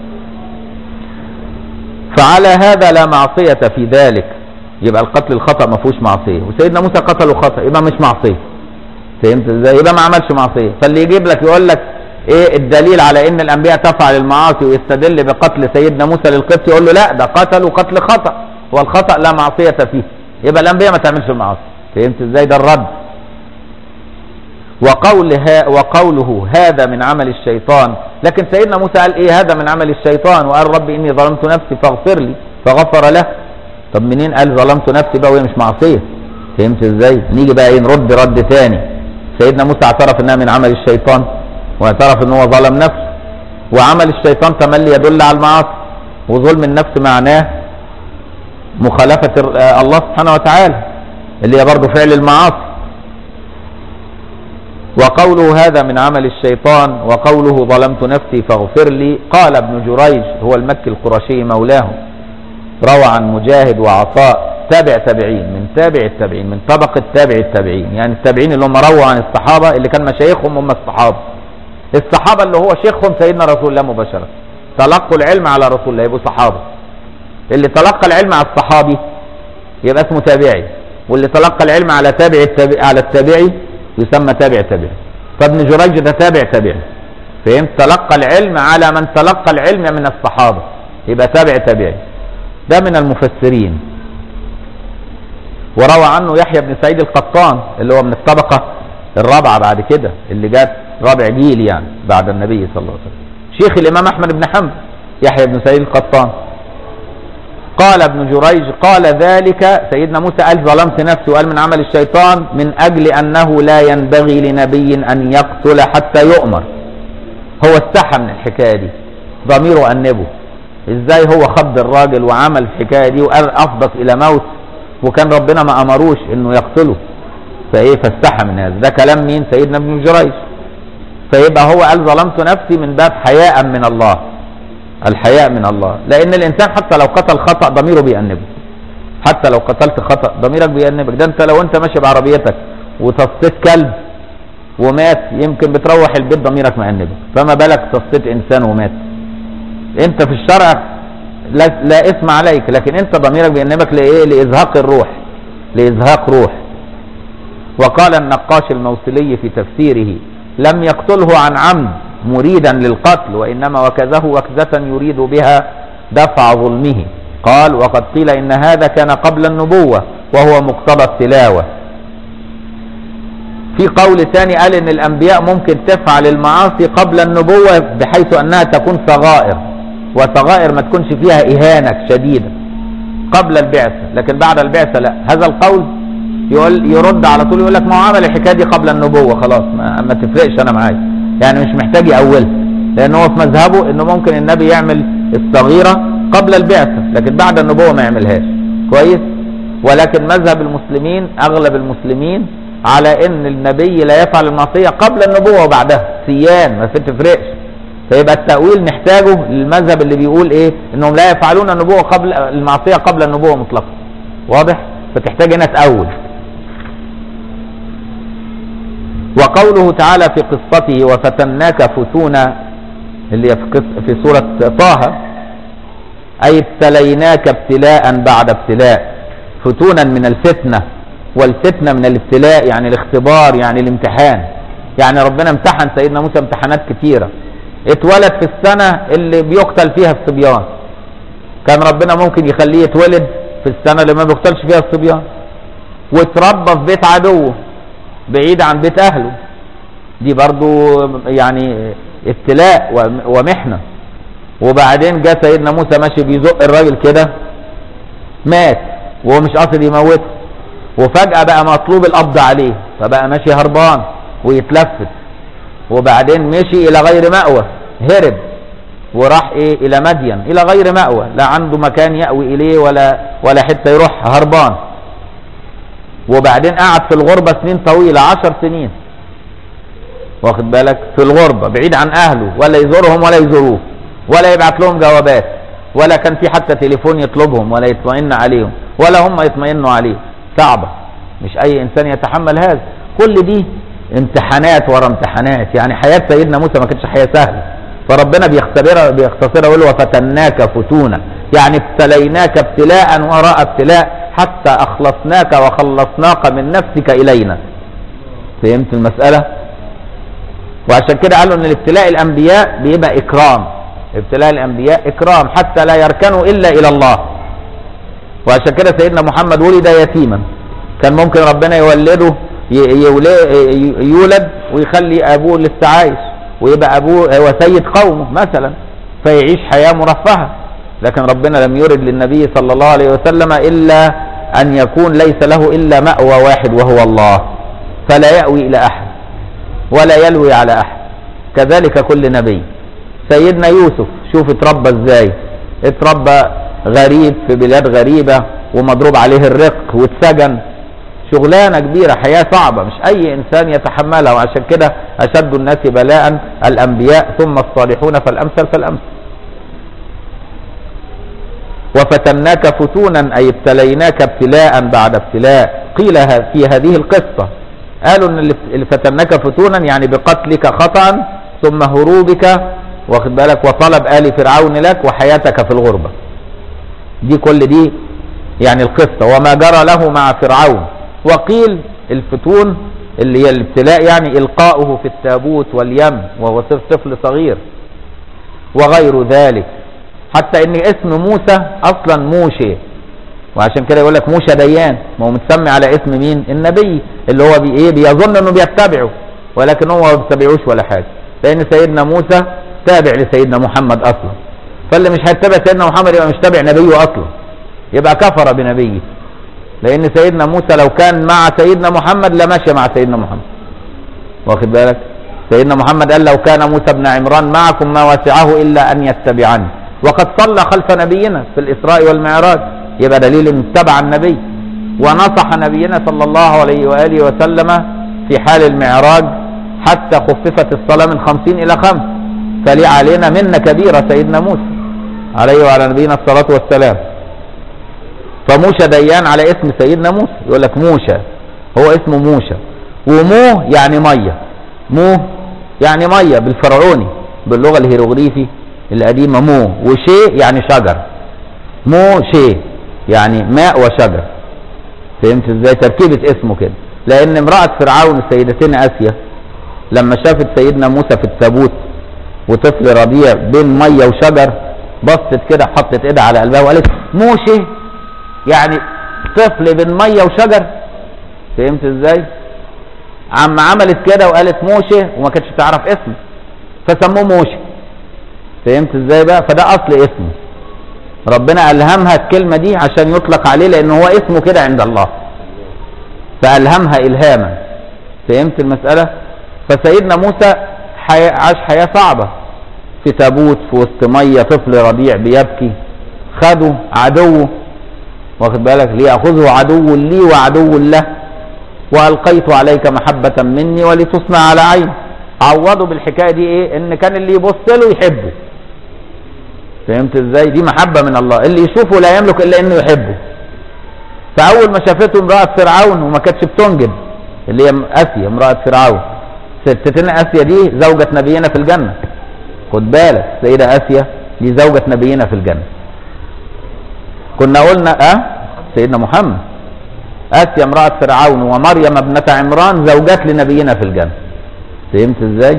فعلى هذا لا معصيه في ذلك يبقى القتل الخطا ما فيهوش معصيه وسيدنا موسى قتله خطا يبقى مش معصيه فهمت ازاي يبقى ما عملش معصيه فاللي يجيب لك يقول لك ايه الدليل على ان الانبياء تفعل المعاصي ويستدل بقتل سيدنا موسى للقبط يقول له لا ده قتل وقتل خطا والخطا لا معصيه فيه يبقى الانبياء ما تعملش المعاصي فهمت ازاي ده الرد وقولها وقوله هذا من عمل الشيطان لكن سيدنا موسى قال ايه هذا من عمل الشيطان وقال رب اني ظلمت نفسي فاغفر لي فغفر له طب منين قال ظلمت نفسي بقى وهي مش معصيه فهمت ازاي نيجي بقى ايه نرد رد تاني سيدنا موسى اعترف انها من عمل الشيطان واعترف ان هو ظلم نفسه وعمل الشيطان تملي يدل على المعاصي وظلم النفس معناه مخالفة الله سبحانه وتعالى اللي هي برضه فعل المعاصي وقوله هذا من عمل الشيطان وقوله ظلمت نفسي فاغفر لي قال ابن جريج هو المكي القرشي مولاه روى عن مجاهد وعطاء تابع تابعين من تابع التابعين من طبقة تابع التابعين يعني التابعين اللي هم رووا عن الصحابة اللي كان مشايخهم هم الصحابة الصحابة اللي هو شيخهم سيدنا رسول الله مباشرة تلقوا العلم على رسول الله يبقوا صحابة اللي تلقى العلم على الصحابي يبقى اسمه تابعي واللي تلقى العلم على تابع التابع على التابعي يسمى تابع تابعي فابن جريج ده تابع تابعي فهمت تلقى العلم على من تلقى العلم من الصحابة يبقى تابع تابعي ده من المفسرين وروى عنه يحيى بن سعيد القطان اللي هو من الطبقة الرابعة بعد كده اللي جات رابع جيل يعني بعد النبي صلى الله عليه وسلم شيخ الإمام أحمد بن حنبل يحيى بن سعيد القطان قال ابن جريج قال ذلك سيدنا موسى قال ظلمت نفسي وقال من عمل الشيطان من أجل أنه لا ينبغي لنبي أن يقتل حتى يؤمر هو استحى من الحكاية دي ضميره أنبه ازاي هو خض الراجل وعمل الحكاية دي وقال أفضت إلى موت وكان ربنا ما أمروش إنه يقتله فإيه فاستحى من هذا ده كلام مين سيدنا ابن جريج فيبقى هو قال ظلمت نفسي من باب حياء من الله الحياء من الله لان الانسان حتى لو قتل خطا ضميره بيأنبه حتى لو قتلت خطا ضميرك بيأنبك ده انت لو انت ماشي بعربيتك وتصيت كلب ومات يمكن بتروح البيت ضميرك مأنبك فما بالك تصيت انسان ومات انت في الشرع لا, لا اسم عليك لكن انت ضميرك بيأنبك لايه لازهاق الروح لازهاق روح وقال النقاش الموصلي في تفسيره لم يقتله عن عمد مريدا للقتل وإنما وكزه وكزة يريد بها دفع ظلمه قال وقد قيل إن هذا كان قبل النبوة وهو مقتضى التلاوة في قول ثاني قال ان الانبياء ممكن تفعل المعاصي قبل النبوة بحيث انها تكون صغائر وصغائر ما تكونش فيها اهانة شديدة قبل البعثة لكن بعد البعثة لا هذا القول يقول يرد على طول يقول لك ما هو عمل الحكايه دي قبل النبوه خلاص ما, ما تفرقش انا معايا يعني مش محتاج يأولها لان هو في مذهبه انه ممكن النبي يعمل الصغيره قبل البعثه لكن بعد النبوه ما يعملهاش كويس ولكن مذهب المسلمين اغلب المسلمين على ان النبي لا يفعل المعصيه قبل النبوه وبعدها سيان ما تفرقش فيبقى التأويل نحتاجه للمذهب اللي بيقول ايه انهم لا يفعلون النبوه قبل المعصيه قبل النبوه مطلقا واضح فتحتاج هنا تأول وقوله تعالى في قصته وفتناك فتونا اللي هي في, قص في سورة طه أي ابتليناك ابتلاء بعد ابتلاء فتونا من الفتنة والفتنة من الابتلاء يعني الاختبار يعني الامتحان يعني ربنا امتحن سيدنا موسى امتحانات كتيرة اتولد في السنة اللي بيقتل فيها الصبيان كان ربنا ممكن يخليه يتولد في السنة اللي ما بيقتلش فيها الصبيان واتربى في بيت عدوه بعيد عن بيت اهله دي برضو يعني ابتلاء ومحنة وبعدين جاء سيدنا موسى ماشي بيزق الراجل كده مات وهو مش قاصد يموته وفجأة بقى مطلوب القبض عليه فبقى ماشي هربان ويتلفت وبعدين مشي إلى غير مأوى هرب وراح ايه الى مدين الى غير مأوى لا عنده مكان يأوي اليه ولا ولا حتة يروح هربان وبعدين قعد في الغربة سنين طويلة عشر سنين واخد بالك في الغربة بعيد عن أهله ولا يزورهم ولا يزوروه ولا يبعت لهم جوابات ولا كان في حتى تليفون يطلبهم ولا يطمئن عليهم ولا هم يطمئنوا عليه صعبة مش أي إنسان يتحمل هذا كل دي امتحانات ورا امتحانات يعني حياة سيدنا موسى ما كانتش حياة سهلة فربنا بيختبرها بيختصرها ويقول وفتناك فتونا يعني ابتليناك ابتلاء وراء ابتلاء حتى أخلصناك وخلصناك من نفسك إلينا فهمت المسألة وعشان كده قالوا ان الابتلاء الانبياء بيبقى اكرام ابتلاء الانبياء اكرام حتى لا يركنوا الا الى الله وعشان كده سيدنا محمد ولد يتيما كان ممكن ربنا يولده يولد ويخلي ابوه لسه عايش ويبقى ابوه هو سيد قومه مثلا فيعيش حياه مرفهه لكن ربنا لم يرد للنبي صلى الله عليه وسلم الا ان يكون ليس له الا ماوى واحد وهو الله فلا ياوي الى احد ولا يلوي على احد كذلك كل نبي سيدنا يوسف شوف اتربى ازاي اتربى غريب في بلاد غريبه ومضروب عليه الرق واتسجن شغلانه كبيره حياه صعبه مش اي انسان يتحملها وعشان كده اشد الناس بلاء الانبياء ثم الصالحون فالامثل فالامثل وفتناك فتونا اي ابتليناك ابتلاء بعد ابتلاء قيل ه- في هذه القصه قالوا ان اللي- اللي فتناك فتونا يعني بقتلك خطا ثم هروبك واخد بالك وطلب ال فرعون لك وحياتك في الغربه دي كل دي يعني القصة وما جرى له مع فرعون وقيل الفتون اللي هي الابتلاء يعني إلقاؤه في التابوت واليم وهو طفل صغير وغير ذلك حتى ان اسم موسى اصلا موشي وعشان كده يقول لك موشى ديان ما هو متسمي على اسم مين النبي اللي هو بي ايه بيظن انه بيتبعه ولكن هو ما بيتبعوش ولا حاجه لان سيدنا موسى تابع لسيدنا محمد اصلا فاللي مش هيتبع سيدنا محمد يبقى مش تابع نبيه اصلا يبقى كفر بنبيه لان سيدنا موسى لو كان مع سيدنا محمد لمشى مع سيدنا محمد واخد بالك سيدنا محمد قال لو كان موسى بن عمران معكم ما وسعه الا ان يتبعني وقد صلى خلف نبينا في الاسراء والمعراج يبقى دليل ان اتبع النبي ونصح نبينا صلى الله عليه واله وسلم في حال المعراج حتى خففت الصلاه من خمسين الى خمس فلي علينا منة كبيره سيدنا موسى عليه وعلى نبينا الصلاه والسلام فموشى ديان على اسم سيدنا موسى يقول لك موشى هو اسمه موشى وموه يعني ميه موه يعني ميه بالفرعوني باللغه الهيروغليفي القديمه موه وشيء يعني شجر مو شيء يعني ماء وشجر فهمت ازاي تركيبه اسمه كده لان امراه فرعون سيدتنا اسيا لما شافت سيدنا موسى في التابوت وطفل رضيع بين ميه وشجر بصت كده حطت ايدها على قلبها وقالت موشي يعني طفل بين ميه وشجر فهمت ازاي عم عملت كده وقالت موشي وما كانتش تعرف اسمه فسموه موشي فهمت ازاي بقى فده اصل اسمه ربنا الهمها الكلمه دي عشان يطلق عليه لان هو اسمه كده عند الله فالهمها الهاما فهمت المساله فسيدنا موسى حي... عاش حياه صعبه في تابوت في وسط ميه طفل رضيع بيبكي خده عدوه واخد بالك ليأخذه عدو لي وعدو له وألقيت عليك محبة مني ولتصنع على عيني عوضوا بالحكاية دي ايه ان كان اللي يبص له يحبه فهمت ازاي دي محبة من الله اللي يشوفه لا يملك الا انه يحبه فاول ما شافته امرأة فرعون وما كانتش بتنجب اللي هي اسيا امرأة فرعون ستتنا اسيا دي زوجة نبينا في الجنة خد بالك سيدة اسيا دي زوجة نبينا في الجنة كنا قلنا اه سيدنا محمد اسيا امرأة فرعون ومريم ابنة عمران زوجات لنبينا في الجنة فهمت ازاي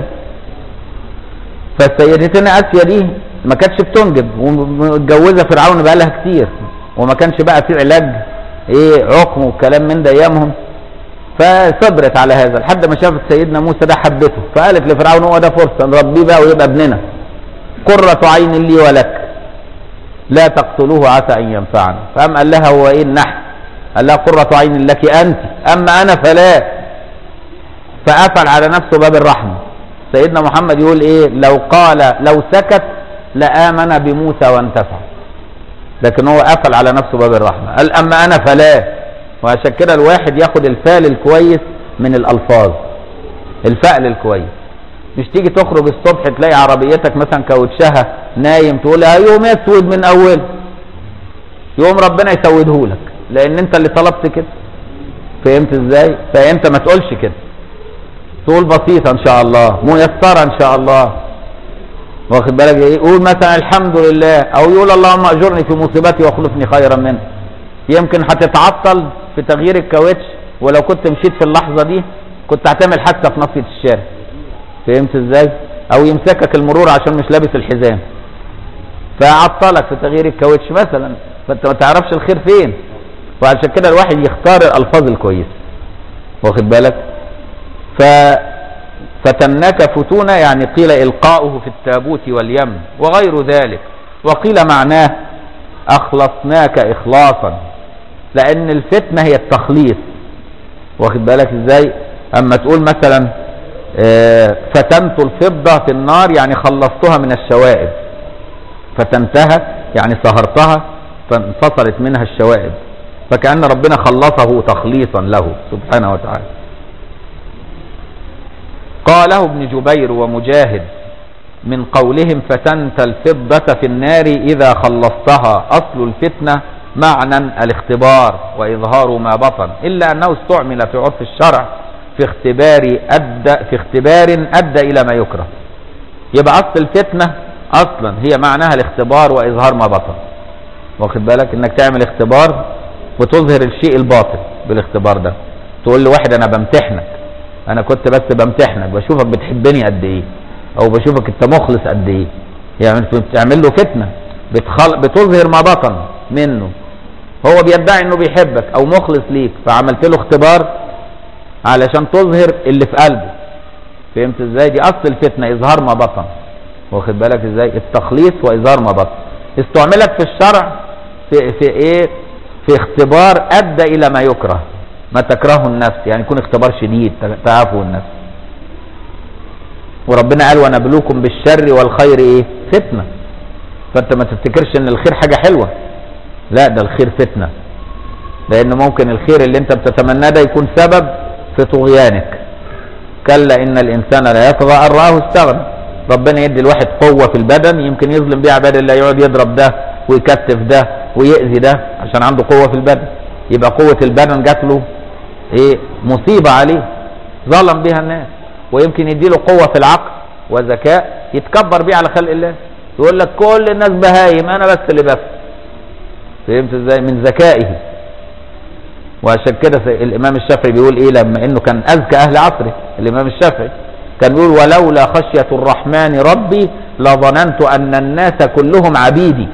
فسيدتنا اسيا دي ما كانتش بتنجب ومتجوزه فرعون بقى لها كتير وما كانش بقى في علاج ايه عقم والكلام من ده ايامهم فصبرت على هذا لحد ما شافت سيدنا موسى ده حبته فقالت لفرعون هو ده فرصه نربيه بقى ويبقى ابننا قرة عين لي ولك لا تقتلوه عسى ان ينفعنا فقام قال لها هو ايه النحل قال لها قرة عين لك انت اما انا فلا فقفل على نفسه باب الرحمه سيدنا محمد يقول ايه لو قال لو سكت لآمن بموسى وانتفع لكن هو قفل على نفسه باب الرحمة قال أما أنا فلا وعشان كده الواحد ياخد الفال الكويس من الألفاظ الفأل الكويس مش تيجي تخرج الصبح تلاقي عربيتك مثلا كاوتشها نايم تقول لها يوم اسود من أول يوم ربنا يسوده لك لأن أنت اللي طلبت كده فهمت ازاي؟ فأنت ما تقولش كده تقول بسيطة إن شاء الله ميسرة إن شاء الله واخد بالك ايه يقول مثلا الحمد لله او يقول اللهم اجرني في مصيبتي واخلفني خيرا منها يمكن هتتعطل في تغيير الكاوتش ولو كنت مشيت في اللحظه دي كنت هتعمل حادثه في نصيه الشارع فهمت ازاي او يمسكك المرور عشان مش لابس الحزام فيعطلك في تغيير الكاوتش مثلا فانت ما تعرفش الخير فين وعشان كده الواحد يختار الالفاظ الكويسه واخد بالك ف فتناك فتونة يعني قيل إلقاؤه في التابوت واليم وغير ذلك وقيل معناه أخلصناك إخلاصا لأن الفتنة هي التخليص واخد بالك ازاي اما تقول مثلا آه، فتنت الفضة في النار يعني خلصتها من الشوائب فتنتها يعني سهرتها فانفصلت منها الشوائب فكأن ربنا خلصه تخليصا له سبحانه وتعالى قاله ابن جبير ومجاهد من قولهم فتنت الفضة في النار إذا خلصتها أصل الفتنة معنى الاختبار وإظهار ما بطن إلا أنه استعمل في عرف الشرع في اختبار أدى في اختبار أدى إلى ما يكره يبقى أصل الفتنة أصلا هي معناها الاختبار وإظهار ما بطن واخد بالك إنك تعمل اختبار وتظهر الشيء الباطل بالاختبار ده تقول لواحد أنا بمتحنك أنا كنت بس بمتحنك بشوفك بتحبني قد إيه أو بشوفك أنت مخلص قد إيه يعني بتعمل له فتنة بتخل... بتظهر ما بطن منه هو بيدعي انه بيحبك او مخلص ليك فعملت له اختبار علشان تظهر اللي في قلبه فهمت ازاي دي اصل الفتنه اظهار ما بطن واخد بالك ازاي التخليص واظهار ما بطن استعملت في الشرع في في ايه في اختبار ادى الى ما يكره ما تكرهه النفس يعني يكون اختبار شديد تعافوا النفس وربنا قال ونبلوكم بالشر والخير ايه فتنه فانت ما تفتكرش ان الخير حاجه حلوه لا ده الخير فتنه لان ممكن الخير اللي انت بتتمناه ده يكون سبب في طغيانك كلا ان الانسان لا يطغى ان راه استغنى ربنا يدي الواحد قوه في البدن يمكن يظلم بيها عباد الله يقعد يضرب ده ويكتف ده ويأذي ده عشان عنده قوه في البدن يبقى قوه البدن جات له ايه مصيبه عليه ظلم بها الناس ويمكن يدي له قوه في العقل وذكاء يتكبر بيه على خلق الله يقول لك كل الناس بهايم انا بس اللي بفهم فهمت ازاي من ذكائه وعشان كده الامام الشافعي بيقول ايه لما انه كان اذكى اهل عصره الامام الشافعي كان بيقول ولولا خشية الرحمن ربي لظننت ان الناس كلهم عبيدي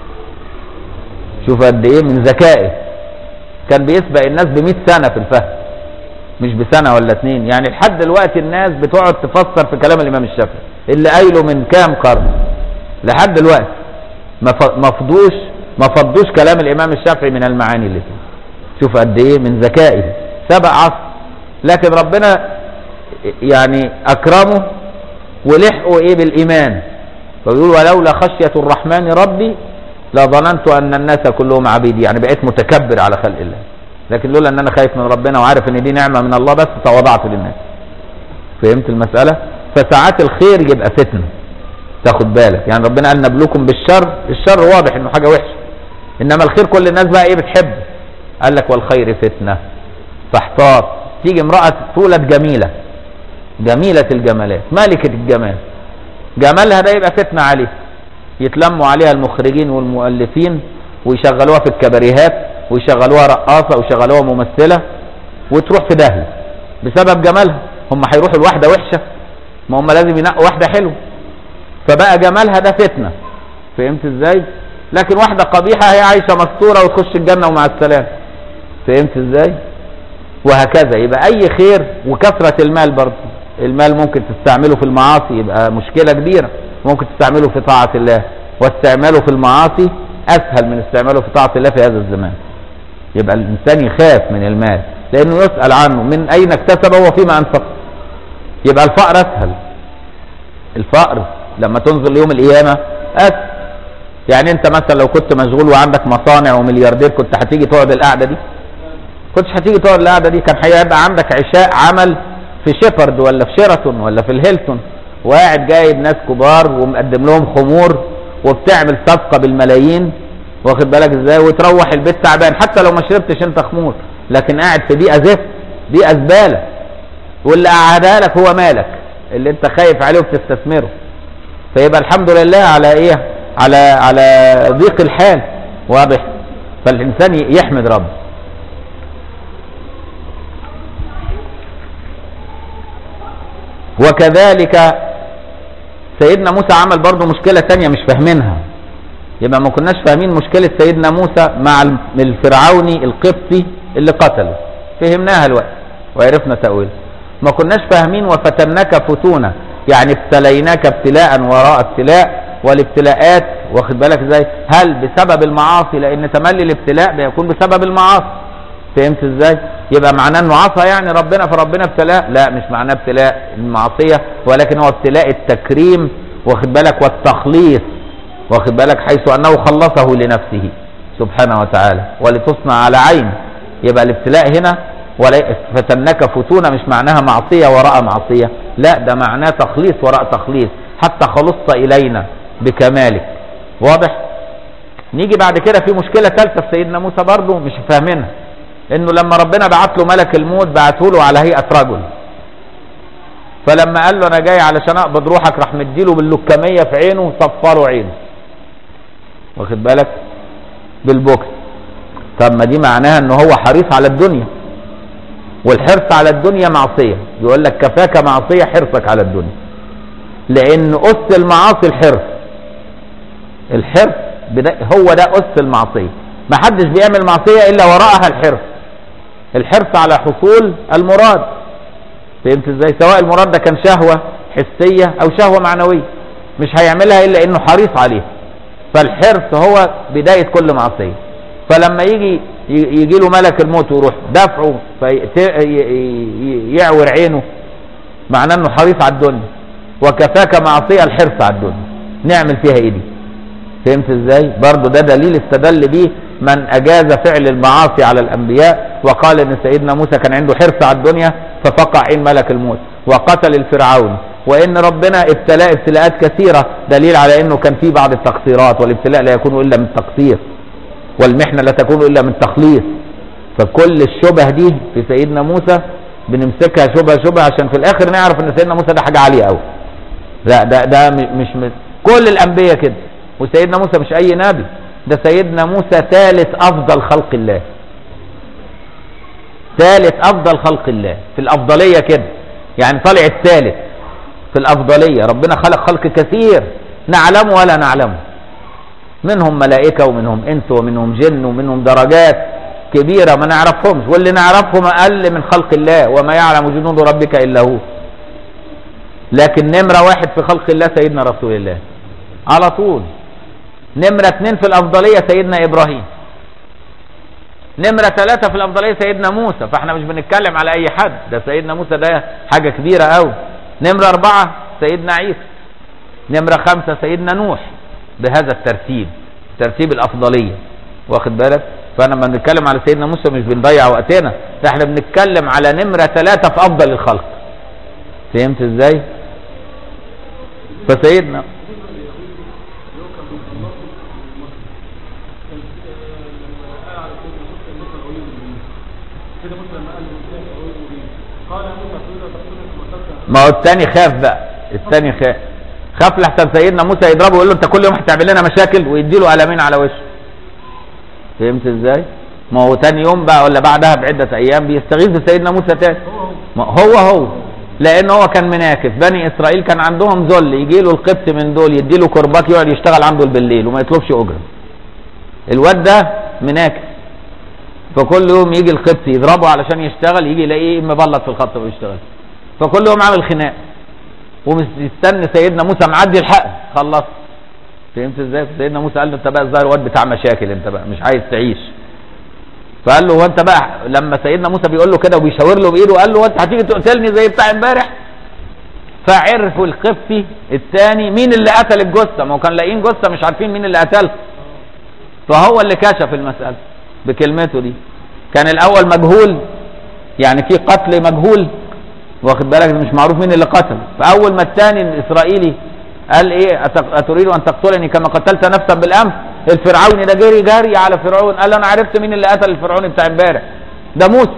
شوف قد ايه من ذكائه كان بيسبق الناس ب سنة في الفهم مش بسنة ولا اتنين يعني لحد دلوقتي الناس بتقعد تفسر في كلام الامام الشافعي اللي قايله من كام قرن لحد دلوقتي ما فضوش ما فضوش كلام الامام الشافعي من المعاني اللي فيه شوف قد ايه من ذكائه سبق عصر لكن ربنا يعني اكرمه ولحقه ايه بالايمان فبيقول ولولا خشية الرحمن ربي لظننت ان الناس كلهم عبيدي يعني بقيت متكبر على خلق الله لكن لولا ان انا خايف من ربنا وعارف ان دي نعمة من الله بس تواضعت للناس فهمت المسألة فساعات الخير يبقى فتنه تاخد بالك يعني ربنا قال نبلوكم بالشر الشر واضح انه حاجه وحشه انما الخير كل الناس بقى ايه بتحب قال لك والخير فتنه فاحتاط تيجي امراه تولد جميله جميله الجمالات ملكه الجمال جمالها ده يبقى فتنه عليه يتلموا عليها المخرجين والمؤلفين ويشغلوها في الكباريهات ويشغلوها رقاصه ويشغلوها ممثله وتروح في داهيه بسبب جمالها هم هيروحوا لواحده وحشه ما هم لازم ينقوا واحده حلوه فبقى جمالها ده فتنه فهمت ازاي لكن واحده قبيحه هي عايشه مستوره وتخش الجنه ومع السلامه فهمت ازاي وهكذا يبقى اي خير وكثره المال برضه المال ممكن تستعمله في المعاصي يبقى مشكله كبيره ممكن تستعمله في طاعه الله واستعماله في المعاصي اسهل من استعماله في طاعه الله في هذا الزمان يبقى الانسان يخاف من المال لانه يسال عنه من اين اكتسبه وفيما انفق يبقى الفقر اسهل الفقر لما تنزل يوم القيامه اسهل يعني انت مثلا لو كنت مشغول وعندك مصانع وملياردير كنت هتيجي تقعد القعده دي كنتش هتيجي تقعد القعده دي كان هيبقى عندك عشاء عمل في شيبرد ولا في شيراتون ولا في الهيلتون وقاعد جايب ناس كبار ومقدم لهم خمور وبتعمل صفقه بالملايين واخد بالك ازاي وتروح البيت تعبان حتى لو ما شربتش انت خمور لكن قاعد في بيئه زفت بيئه زباله واللي قعدها لك هو مالك اللي انت خايف عليه وبتستثمره فيبقى الحمد لله على ايه على على ضيق الحال واضح فالانسان يحمد ربه وكذلك سيدنا موسى عمل برضه مشكلة تانية مش فاهمينها يبقى ما كناش فاهمين مشكلة سيدنا موسى مع الفرعوني القبطي اللي قتله فهمناها الوقت وعرفنا تأويل ما كناش فاهمين وفتناك فتونة يعني ابتليناك ابتلاء وراء ابتلاء والابتلاءات واخد بالك ازاي هل بسبب المعاصي لان تملي الابتلاء بيكون بسبب المعاصي فهمت ازاي يبقى معناه انه عصى يعني ربنا فربنا ابتلاه لا مش معناه ابتلاء المعصيه ولكن هو ابتلاء التكريم واخد بالك والتخليص واخد بالك حيث انه خلصه لنفسه سبحانه وتعالى ولتصنع على عين يبقى الابتلاء هنا ولا فتنك فتونة مش معناها معصية وراء معصية لا ده معناه تخليص وراء تخليص حتى خلصت إلينا بكمالك واضح نيجي بعد كده في مشكلة ثالثة في سيدنا موسى برضه مش فاهمينها انه لما ربنا بعت له ملك الموت بعته له على هيئة رجل فلما قال له انا جاي علشان اقبض روحك راح مديله باللكمية في عينه صفروا عينه واخد بالك بالبوكس طب ما دي معناها ان هو حريص على الدنيا والحرص على الدنيا معصية يقول لك كفاك معصية حرصك على الدنيا لان اس المعاصي الحرص الحرص هو ده اس المعصية ما حدش بيعمل معصية الا وراءها الحرص الحرص على حصول المراد فهمت ازاي سواء المراد ده كان شهوة حسية او شهوة معنوية مش هيعملها الا انه حريص عليها فالحرص هو بداية كل معصية فلما يجي يجي له ملك الموت ويروح دفعه يعور عينه معناه انه حريص على الدنيا وكفاك معصية الحرص على الدنيا نعمل فيها ايه دي فهمت ازاي برضه ده دليل استدل به من اجاز فعل المعاصي على الانبياء وقال ان سيدنا موسى كان عنده حرص على الدنيا ففقع عين ملك الموت وقتل الفرعون وان ربنا ابتلاء ابتلاءات كثيره دليل على انه كان في بعض التقصيرات والابتلاء لا يكون الا من تقصير والمحنه لا تكون الا من تخليص فكل الشبه دي في سيدنا موسى بنمسكها شبهه شبهه عشان في الاخر نعرف ان سيدنا موسى ده حاجه عاليه قوي لا ده ده مش, مش كل الانبياء كده وسيدنا موسى مش اي نبي ده سيدنا موسى ثالث افضل خلق الله ثالث افضل خلق الله في الافضليه كده يعني طالع الثالث في الافضليه ربنا خلق خلق كثير نعلمه ولا نعلمه منهم ملائكه ومنهم انس ومنهم جن ومنهم درجات كبيره ما نعرفهمش واللي نعرفهم اقل من خلق الله وما يعلم جنود ربك الا هو لكن نمره واحد في خلق الله سيدنا رسول الله على طول نمرة اثنين في الأفضلية سيدنا إبراهيم نمرة ثلاثة في الأفضلية سيدنا موسى فاحنا مش بنتكلم على أي حد ده سيدنا موسى ده حاجة كبيرة أوي نمرة أربعة سيدنا عيسى نمرة خمسة سيدنا نوح بهذا الترتيب ترتيب الأفضلية واخد بالك فانا لما بنتكلم على سيدنا موسى مش بنضيع وقتنا ده احنا بنتكلم على نمرة ثلاثة في أفضل الخلق فهمت ازاي فسيدنا ما هو الثاني خاف بقى الثاني خاف خاف لحسن سيدنا موسى يضربه ويقول له انت كل يوم هتعمل لنا مشاكل ويدي له قلمين على وشه فهمت ازاي ما هو تاني يوم بقى ولا بعدها بعدة ايام بيستغيث بسيدنا موسى تاني ما هو هو لان هو كان مناكف بني اسرائيل كان عندهم ذل يجي له القبط من دول يدي له كرباك يقعد يشتغل عنده بالليل وما يطلبش اجره الواد ده مناكف فكل يوم يجي القبط يضربه علشان يشتغل يجي يلاقيه مبلط في الخط ويشتغل فكل يوم عامل خناق ومستني سيدنا موسى معدي الحق خلص فهمت ازاي سيدنا موسى قال له انت بقى الظاهر واد بتاع مشاكل انت بقى مش عايز تعيش فقال له هو انت بقى لما سيدنا موسى بيقول له كده وبيشاور له بايده قال له هو انت هتيجي تقتلني زي بتاع امبارح فعرفوا القبطي الثاني مين اللي قتل الجثه ما هو كان لاقيين جثه مش عارفين مين اللي قتلها فهو اللي كشف المساله بكلمته دي كان الاول مجهول يعني في قتل مجهول واخد بالك مش معروف مين اللي قتل فاول ما الثاني الاسرائيلي قال ايه اتريد ان تقتلني كما قتلت نفسا بالامس الفرعوني ده جري جري على فرعون قال انا عرفت مين اللي قتل الفرعوني بتاع امبارح ده موسى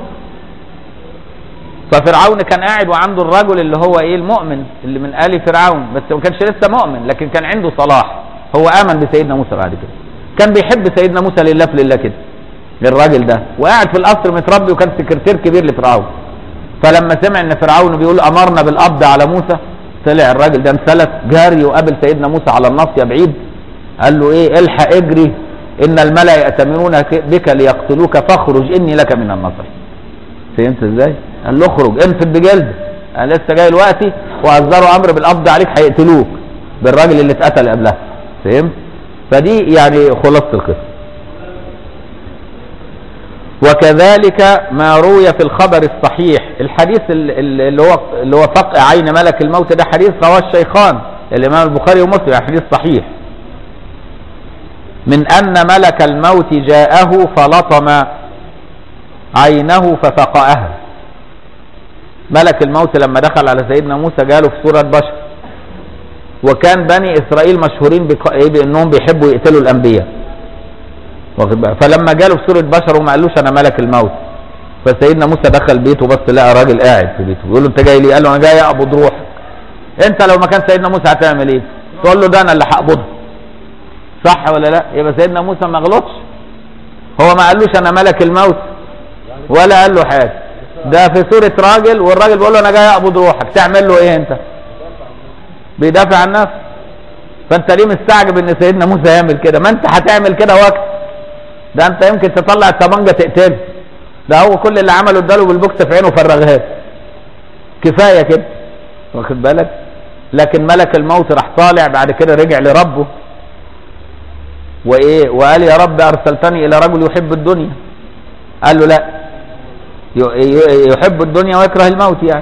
ففرعون كان قاعد وعنده الرجل اللي هو ايه المؤمن اللي من ال فرعون بس ما كانش لسه مؤمن لكن كان عنده صلاح هو امن بسيدنا موسى بعد كده كان بيحب سيدنا موسى لله في لله كده للراجل ده وقاعد في القصر متربي وكان سكرتير كبير لفرعون فلما سمع ان فرعون بيقول امرنا بالقبض على موسى طلع الراجل ده انسلت جاري وقابل سيدنا موسى على الناصيه بعيد قال له ايه الحق اجري ان الملا ياتمرون بك ليقتلوك فاخرج اني لك من النصر فهمت ازاي قال له اخرج انفد بجلد انا لسه جاي دلوقتي واصدروا امر بالقبض عليك هيقتلوك بالراجل اللي اتقتل قبلها فهمت فدي يعني خلاصه القصه وكذلك ما روي في الخبر الصحيح الحديث ال- ال- اللي هو اللي هو فقع عين ملك الموت ده حديث رواه الشيخان الامام البخاري ومسلم يعني حديث صحيح من ان ملك الموت جاءه فلطم عينه ففقأها ملك الموت لما دخل على سيدنا موسى جاله في صورة بشر وكان بني إسرائيل مشهورين بق- إيه بأنهم بيحبوا يقتلوا الأنبياء واخد بالك؟ فلما جاله في صورة بشر وما قالوش أنا ملك الموت فسيدنا موسى دخل بيته بس لقى راجل قاعد في بيته بيقول له أنت جاي ليه؟ قال له أنا جاي أقبض روحك أنت لو مكان سيدنا موسى هتعمل إيه؟ تقول له ده أنا اللي هقبضها صح ولا لا؟ يبقى سيدنا موسى ما غلطش هو ما قالوش أنا ملك الموت ولا قال له حاجة ده في صورة راجل والراجل بيقول له انا جاي اقبض روحك تعمل له ايه انت بيدافع عن نفسه فانت ليه مستعجب ان سيدنا موسى يعمل كده ما انت هتعمل كده وقت ده انت يمكن تطلع الطبنجه تقتله ده هو كل اللي عمله اداله بالبوكس في عينه فرغها كفايه كده واخد بالك لكن ملك الموت راح طالع بعد كده رجع لربه وايه وقال يا رب ارسلتني الى رجل يحب الدنيا قال له لا ي- ي- يحب الدنيا ويكره الموت يعني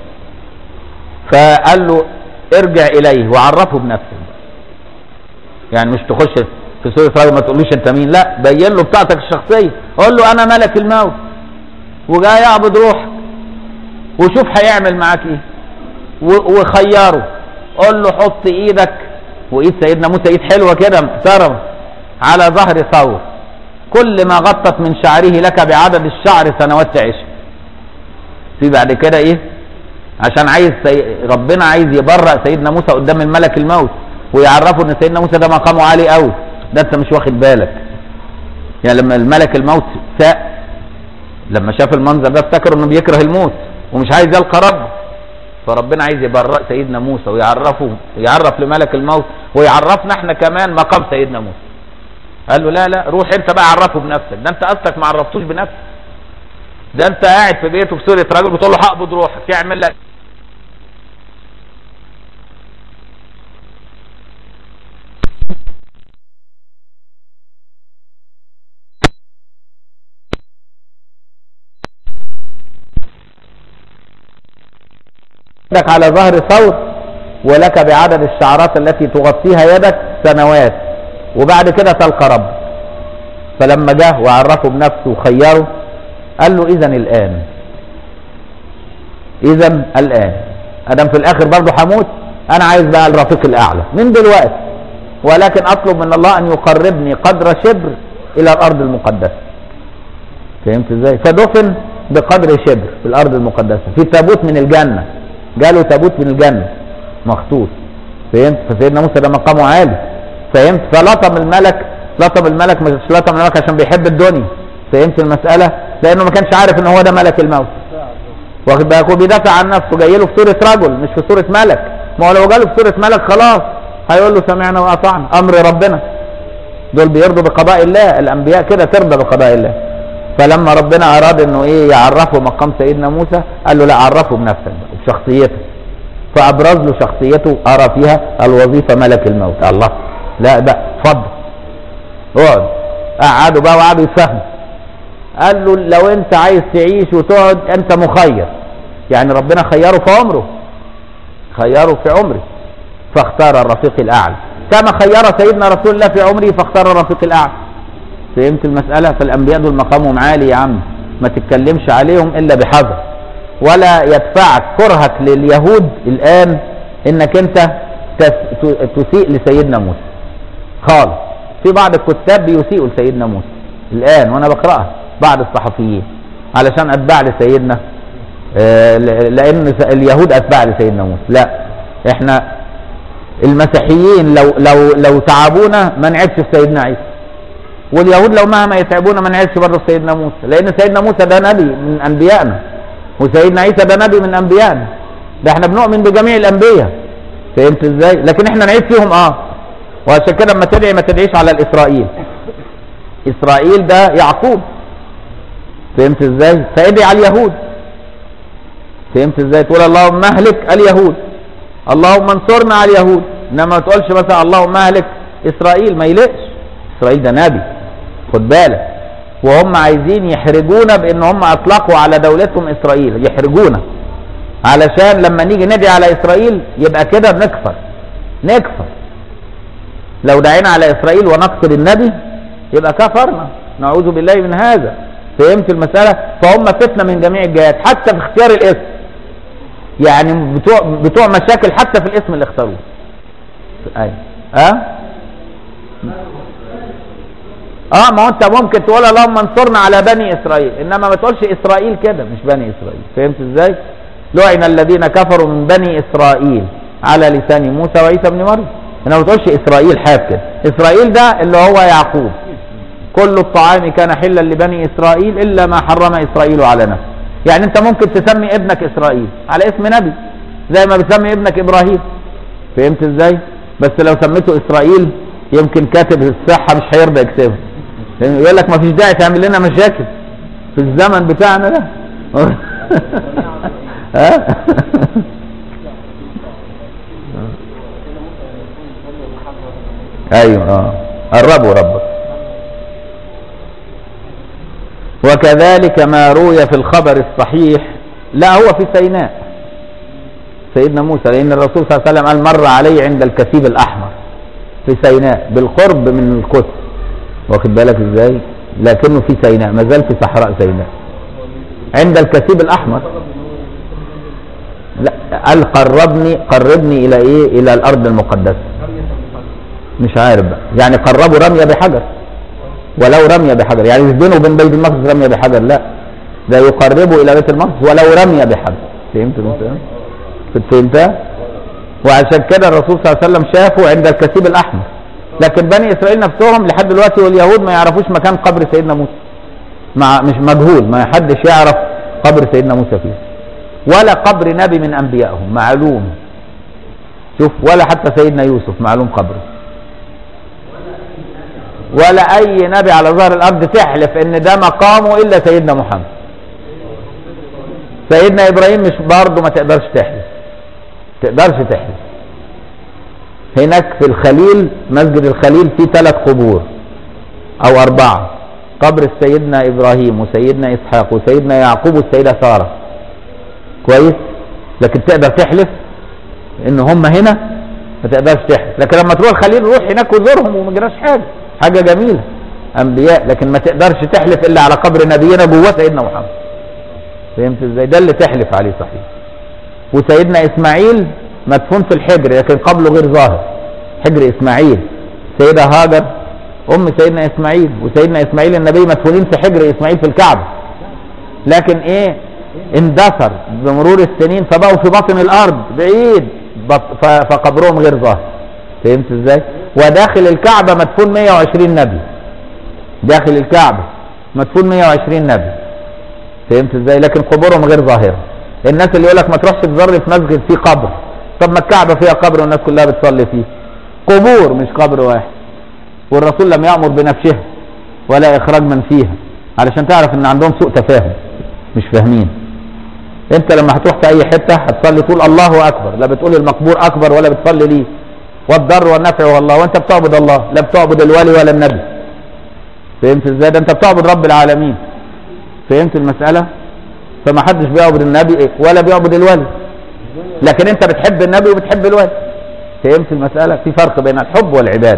فقال له ارجع اليه وعرفه بنفسك يعني مش تخش في سوره راجل ما تقولوش انت مين لا بين له بتاعتك الشخصيه قول له انا ملك الموت وجاي اعبد روحك وشوف هيعمل معاك ايه و- وخيره قول له حط ايدك وايد سيدنا موسى ايد حلوه كده محترمه على ظهر ثور كل ما غطت من شعره لك بعدد الشعر سنوات تعيش في بعد كده ايه عشان عايز سي... ربنا عايز يبرأ سيدنا موسى قدام الملك الموت ويعرفه ان سيدنا موسى ده مقامه عالي قوي ده انت مش واخد بالك يعني لما الملك الموت ساء لما شاف المنظر ده افتكر انه بيكره الموت ومش عايز يلقى ربه فربنا عايز يبرأ سيدنا موسى ويعرفه يعرف لملك الموت ويعرفنا احنا كمان مقام سيدنا موسى قال له لا لا روح انت بقى عرفه بنفسك ده انت اصلك ما عرفتوش بنفسك ده انت قاعد في بيته في صورة راجل بتقول له هقبض روحك يعمل لك يدك على ظهر ثور ولك بعدد الشعرات التي تغطيها يدك سنوات وبعد كده تلقى رب فلما جه وعرفه بنفسه وخيره قال له اذا الان اذا الان ادم في الاخر برضه هموت انا عايز بقى الرفيق الاعلى من دلوقتي ولكن اطلب من الله ان يقربني قدر شبر الى الارض المقدسه فهمت ازاي فدفن بقدر شبر في الارض المقدسه في تابوت من الجنه جاله تابوت من الجنه مخطوط فهمت فسيدنا موسى ده مقامه عالي فهمت فلطم الملك لطم الملك مش لطم الملك عشان بيحب الدنيا فهمت المساله لانه ما كانش عارف ان هو ده ملك الموت واخد بالك هو بيدافع عن نفسه جاي له في صوره رجل مش في صوره ملك ما هو لو جاله في صوره ملك خلاص هيقول له سمعنا واطعنا امر ربنا دول بيرضوا بقضاء الله الانبياء كده ترضى بقضاء الله فلما ربنا اراد انه ايه يعرفه مقام سيدنا موسى قال له لا عرفه بنفسك بقى بشخصيته فابرز له شخصيته ارى فيها الوظيفه ملك الموت الله لا بقى اتفضل اقعد قعدوا بقى وقعدوا يتفهموا قال له لو انت عايز تعيش وتقعد انت مخير يعني ربنا خيره في عمره خيره في عمره فاختار الرفيق الاعلى كما خير سيدنا رسول الله في عمره فاختار الرفيق الاعلى فهمت المساله فالانبياء دول مقامهم عالي يا عم ما تتكلمش عليهم الا بحذر ولا يدفعك كرهك لليهود الان انك انت تس- ت- تسيء لسيدنا موسى خالص في بعض الكتاب بيسيئوا لسيدنا موسى الان وانا بقراها بعض الصحفيين علشان اتباع لسيدنا آه، ل- لان س- اليهود اتباع لسيدنا موسى لا احنا المسيحيين لو لو لو تعبونا ما نعبش في سيدنا عيسى واليهود لو مهما يتعبونا ما نعيش برضه في سيدنا موسى لان سيدنا موسى ده نبي من انبيائنا وسيدنا عيسى ده نبي من انبيائنا ده احنا بنؤمن بجميع الانبياء فهمت ازاي لكن احنا نعيش فيهم اه وعشان كده لما تدعي ما تدعيش على الاسرائيل اسرائيل ده يعقوب فهمت ازاي فادعي على اليهود فهمت ازاي تقول اللهم اهلك اليهود اللهم انصرنا على اليهود انما ما تقولش مثلا اللهم اهلك اسرائيل ما يلقش اسرائيل ده نبي خد بالك وهم عايزين يحرجونا بان هم اطلقوا على دولتهم اسرائيل يحرجونا علشان لما نيجي ندعي على اسرائيل يبقى كده نكفر نكفر لو دعينا على اسرائيل ونقصد النبي يبقى كفرنا نعوذ بالله من هذا فهمت المسألة فهم فتنة من جميع الجهات حتى في اختيار الاسم يعني بتوع, بتوع مشاكل حتى في الاسم اللي اختاروه ايوه ها أه؟ اه ما هو انت ممكن تقول اللهم انصرنا على بني اسرائيل انما ما تقولش اسرائيل كده مش بني اسرائيل فهمت ازاي لعن الذين كفروا من بني اسرائيل على لسان موسى وعيسى بن مريم انما ما تقولش اسرائيل حاف كده اسرائيل ده اللي هو يعقوب كل الطعام كان حلا لبني اسرائيل الا ما حرم اسرائيل على نفسه يعني انت ممكن تسمي ابنك اسرائيل على اسم نبي زي ما بتسمي ابنك ابراهيم فهمت ازاي بس لو سميته اسرائيل يمكن كاتب الصحه مش هيرضى يكتبها لأنه يقول لك ما فيش داعي تعمل لنا مشاكل في الزمن بتاعنا ده ها ايوه اه قربوا ربك وكذلك ما روي في الخبر الصحيح لا هو في سيناء سيدنا موسى لان الرسول صلى الله عليه وسلم قال مر علي عند الكثيب الاحمر في سيناء بالقرب من القدس واخد بالك ازاي لكنه في سيناء ما زال في صحراء سيناء عند الكثيب الاحمر لا قال قربني قربني الى ايه الى الارض المقدسه مش عارف بقى يعني قربوا رميه بحجر ولو رميه بحجر يعني مش بينه وبين بيت المقدس رميه بحجر لا ده يقربوا الى بيت المقدس ولو رميه بحجر فهمت انت فهمتها وعشان كده الرسول صلى الله عليه وسلم شافه عند الكثيب الاحمر لكن بني اسرائيل نفسهم لحد دلوقتي واليهود ما يعرفوش مكان قبر سيدنا موسى مع مش مجهول ما حدش يعرف قبر سيدنا موسى فيه ولا قبر نبي من انبيائهم معلوم شوف ولا حتى سيدنا يوسف معلوم قبره ولا اي نبي على ظهر الارض تحلف ان ده مقامه الا سيدنا محمد سيدنا ابراهيم مش برضه ما تقدرش تحلف تقدرش تحلف هناك في الخليل مسجد الخليل فيه ثلاث قبور او اربعه قبر سيدنا ابراهيم وسيدنا اسحاق وسيدنا يعقوب والسيده ساره كويس لكن تقدر تحلف ان هم هنا ما تقدرش تحلف لكن لما تروح الخليل روح هناك وزورهم وما جراش حاجه حاجه جميله انبياء لكن ما تقدرش تحلف الا على قبر نبينا جوه سيدنا محمد فهمت ازاي ده اللي تحلف عليه صحيح وسيدنا اسماعيل مدفون في الحجر لكن قبله غير ظاهر حجر اسماعيل سيدة هاجر ام سيدنا اسماعيل وسيدنا اسماعيل النبي مدفونين في حجر اسماعيل في الكعبة لكن ايه اندثر بمرور السنين فبقوا في باطن الارض بعيد فقبرهم غير ظاهر فهمت ازاي وداخل الكعبة مدفون 120 نبي داخل الكعبة مدفون 120 نبي فهمت ازاي لكن قبورهم غير ظاهرة الناس اللي يقول لك ما تروحش تزر في مسجد فيه قبر طب ما الكعبة فيها قبر والناس كلها بتصلي فيه قبور مش قبر واحد والرسول لم يأمر بنفشها ولا إخراج من فيها علشان تعرف ان عندهم سوء تفاهم مش فاهمين انت لما هتروح في اي حتة هتصلي تقول الله اكبر لا بتقول المقبور اكبر ولا بتصلي ليه والضر والنفع والله وانت بتعبد الله لا بتعبد الولي ولا النبي فهمت ازاي ده انت بتعبد رب العالمين فهمت المسألة فما حدش بيعبد النبي ولا بيعبد الولي لكن انت بتحب النبي وبتحب الولي فهمت المسألة في فرق بين الحب والعبادة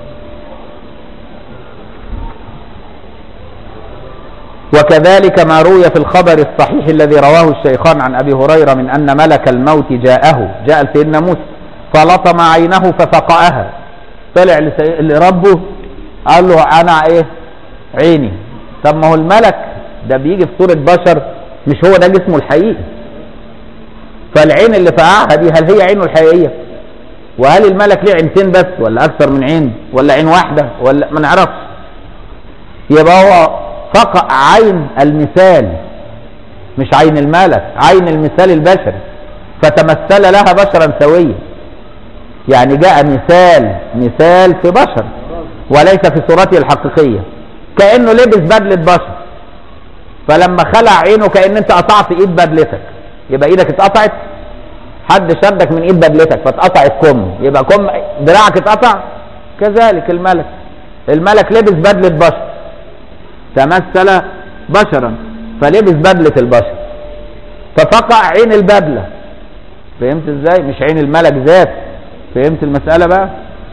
وكذلك ما روي في الخبر الصحيح الذي رواه الشيخان عن أبي هريرة من أن ملك الموت جاءه جاء لسيدنا موسى فلطم عينه ففقأها طلع لربه قال له أنا إيه عيني طب ما هو الملك ده بيجي في صورة بشر مش هو ده جسمه الحقيقي فالعين اللي فقعها دي هل هي عينه الحقيقية وهل الملك ليه عينتين بس ولا أكثر من عين ولا عين واحدة ولا ما نعرفش يبقى هو فقع عين المثال مش عين الملك عين المثال البشري فتمثل لها بشرا سويا يعني جاء مثال مثال في بشر وليس في صورته الحقيقية كأنه لبس بدلة بشر فلما خلع عينه كأن انت قطعت ايد بدلتك يبقى ايدك اتقطعت حد شدك من ايد بدلتك فاتقطع الكم يبقى كم دراعك اتقطع كذلك الملك الملك لبس بدلة بشر تمثل بشرا فلبس بدلة البشر ففقع عين البدلة فهمت ازاي مش عين الملك ذات فهمت المسألة بقى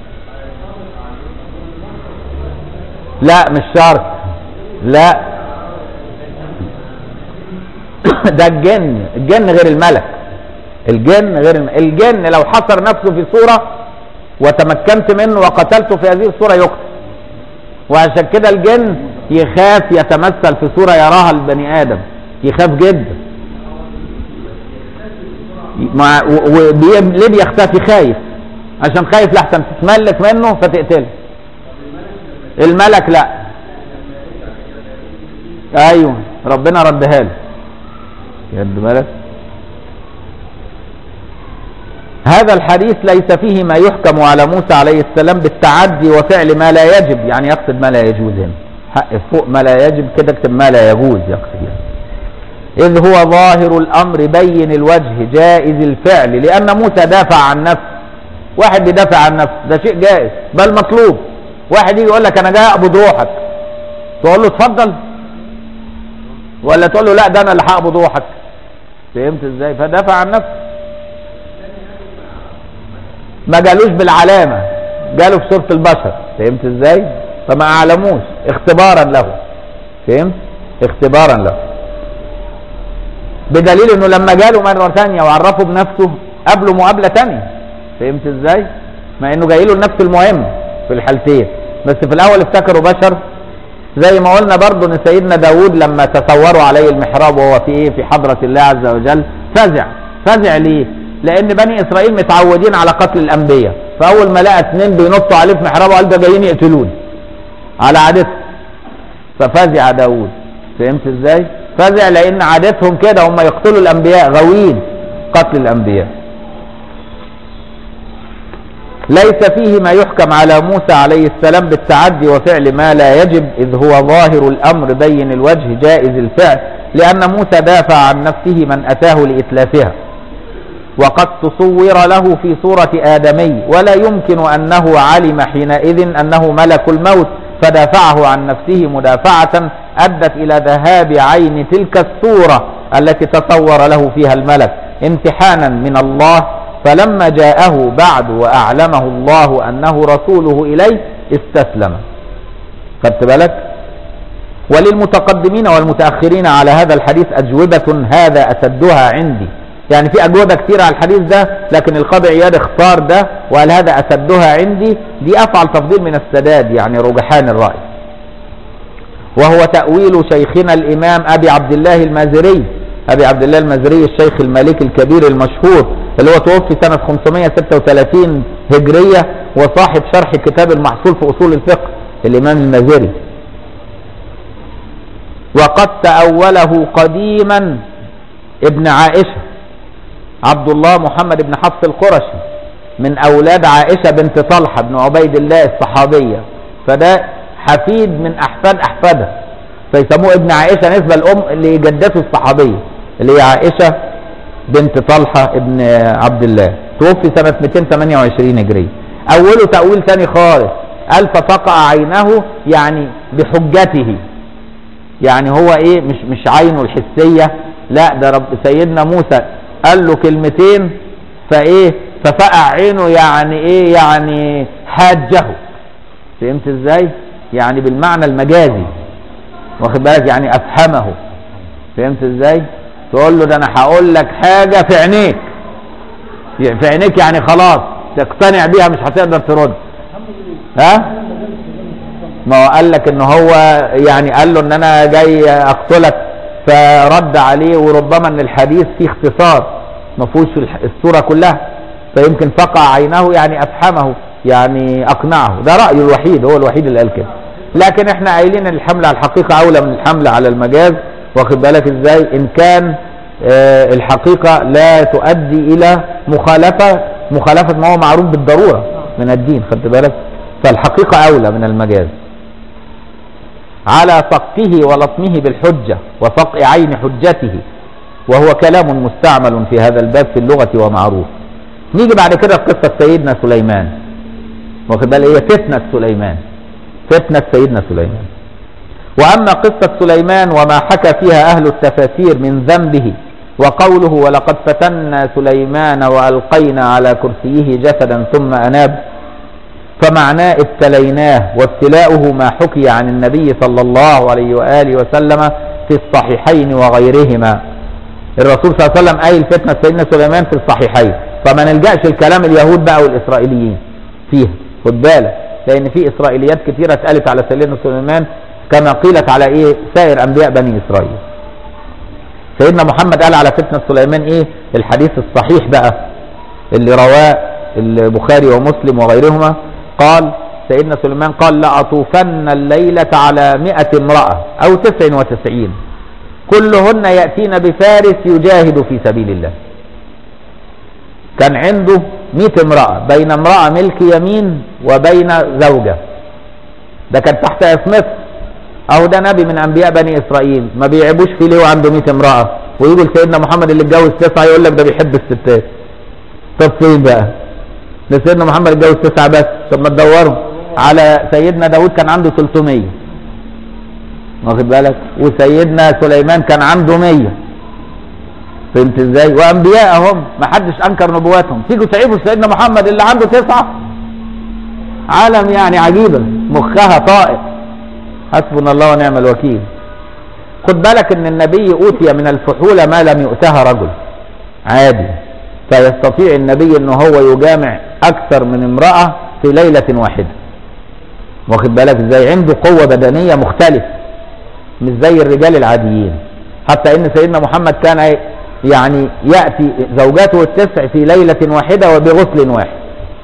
لا مش شرط لا ده الجن الجن غير الملك الجن غير الم... الجن لو حصر نفسه في صورة وتمكنت منه وقتلته في هذه الصورة يقتل وعشان كده الجن يخاف يتمثل في صورة يراها البني آدم يخاف جدا مع ليه بيختفي خايف عشان خايف لحسن تتملك منه فتقتله الملك لا ايوه ربنا ردها له يد ملك هذا الحديث ليس فيه ما يحكم على موسى عليه السلام بالتعدي وفعل ما لا يجب يعني يقصد ما لا يجوز هنا حق فوق ما لا يجب كده اكتب ما لا يجوز يقصد يعني إذ هو ظاهر الأمر بين الوجه جائز الفعل لأن موسى دافع عن نفسه واحد بيدافع عن نفسه ده شيء جائز بل مطلوب واحد يجي يقول لك أنا جاي أقبض روحك تقول له اتفضل ولا تقول له لا ده أنا اللي هقبض روحك فهمت ازاي فدافع عن نفسه ما جالوش بالعلامة جاله في صورة البشر فهمت ازاي فما اعلموش اختبارا له فهمت اختبارا له بدليل انه لما جاله مرة ثانية وعرفه بنفسه قابله مقابلة ثانية فهمت ازاي مع انه جاي له لنفس المهم في الحالتين بس في الاول افتكروا بشر زي ما قلنا برضو ان سيدنا داود لما تصوروا عليه المحراب وهو في ايه في حضرة الله عز وجل فزع فزع ليه لان بني اسرائيل متعودين على قتل الانبياء فاول ما لقى اثنين بينطوا عليه في محرابه قال ده جايين يقتلوني على عادته ففزع داود فهمت ازاي فزع لان عادتهم كده هم يقتلوا الانبياء غاويين قتل الانبياء ليس فيه ما يحكم على موسى عليه السلام بالتعدي وفعل ما لا يجب إذ هو ظاهر الأمر بين الوجه جائز الفعل لأن موسى دافع عن نفسه من أتاه لإتلافها وقد تصور له في صورة آدمي ولا يمكن أنه علم حينئذ أنه ملك الموت فدافعه عن نفسه مدافعة أدت إلى ذهاب عين تلك الصورة التي تصور له فيها الملك امتحانا من الله فلما جاءه بعد وأعلمه الله أنه رسوله إليه استسلم خدت بالك وللمتقدمين والمتأخرين على هذا الحديث أجوبة هذا أسدها عندي يعني في أجوبة كتير على الحديث ده لكن القاضي عياد اختار ده وقال هذا أسدها عندي دي أفعل تفضيل من السداد يعني رجحان الرأي وهو تأويل شيخنا الإمام أبي عبد الله المازري أبي عبد الله المازري الشيخ المالكي الكبير المشهور اللي هو توفي سنة 536 هجرية وصاحب شرح كتاب المحصول في أصول الفقه الإمام المازري وقد تأوله قديما ابن عائشة عبد الله محمد بن حفص القرشي من أولاد عائشة بنت طلحة بن عبيد الله الصحابية فده حفيد من أحفاد أحفادها فيسموه ابن عائشة نسبة الأم لجدته الصحابية اللي هي عائشة بنت طلحة ابن عبد الله توفي سنة 228 هجرية أوله تأويل ثاني خالص قال ففقع عينه يعني بحجته يعني هو ايه مش مش عينه الحسية لا ده رب سيدنا موسى قال له كلمتين فايه ففقع عينه يعني ايه يعني حاجه فهمت ازاي يعني بالمعنى المجازي واخد بالك يعني افهمه فهمت ازاي تقول له ده انا هقول لك حاجه في عينيك في عينيك يعني خلاص تقتنع بيها مش هتقدر ترد ها ما هو قال لك ان هو يعني قال له ان انا جاي اقتلك فرد عليه وربما ان الحديث فيه اختصار ما فيهوش الصوره كلها فيمكن فقع عينه يعني افهمه يعني اقنعه ده رايه الوحيد هو الوحيد اللي قال كده لكن احنا قايلين ان الحمل على الحقيقه اولى من الحمل على المجاز واخد بالك ازاي ان كان آه الحقيقه لا تؤدي الى مخالفه مخالفه ما هو معروف بالضروره من الدين خدت بالك فالحقيقه اولى من المجاز على سقه ولطمه بالحجه وفقع عين حجته وهو كلام مستعمل في هذا الباب في اللغة ومعروف نيجي بعد كده في قصة سيدنا سليمان واخد بالك هي فتنة سليمان فتنة سيدنا سليمان وأما قصة سليمان وما حكى فيها أهل التفاسير من ذنبه وقوله ولقد فتنا سليمان وألقينا على كرسيه جسدا ثم أناب فمعناه ابتليناه وابتلاؤه ما حكي عن النبي صلى الله عليه وآله وسلم في الصحيحين وغيرهما الرسول صلى الله عليه وسلم قايل فتنة سيدنا سليمان في الصحيحين فما نلجأش الكلام اليهود بقى والإسرائيليين فيها خد بالك لأن في إسرائيليات كثيرة اتقالت على سيدنا سليمان كما قيلت على إيه سائر أنبياء بني إسرائيل سيدنا محمد قال على فتنة سليمان إيه الحديث الصحيح بقى اللي رواه البخاري ومسلم وغيرهما قال سيدنا سليمان قال لأطوفن الليلة على مئة امرأة أو تسع وتسعين كلهن يأتين بفارس يجاهد في سبيل الله كان عنده مئة امرأة بين امرأة ملك يمين وبين زوجة ده كان تحت اسمته اهو ده نبي من انبياء بني اسرائيل ما بيعيبوش فيه ليه وعنده 100 امراه ويجي لسيدنا محمد اللي اتجوز تسعه يقول لك ده بيحب الستات طب فين بقى ده سيدنا محمد اتجوز تسعه بس طب ما تدوروا على سيدنا داود كان عنده 300 واخد بالك وسيدنا سليمان كان عنده 100 فهمت ازاي وانبياءهم ما حدش انكر نبواتهم تيجوا تعيبوا سيدنا محمد اللي عنده تسعه عالم يعني عجيبه مخها طائر حسبنا الله ونعم الوكيل خد بالك ان النبي اوتي من الفحولة ما لم يؤتها رجل عادي فيستطيع النبي ان هو يجامع اكثر من امرأة في ليلة واحدة واخد بالك ازاي عنده قوة بدنية مختلفة مش زي الرجال العاديين حتى ان سيدنا محمد كان يعني يأتي زوجاته التسع في ليلة واحدة وبغسل واحد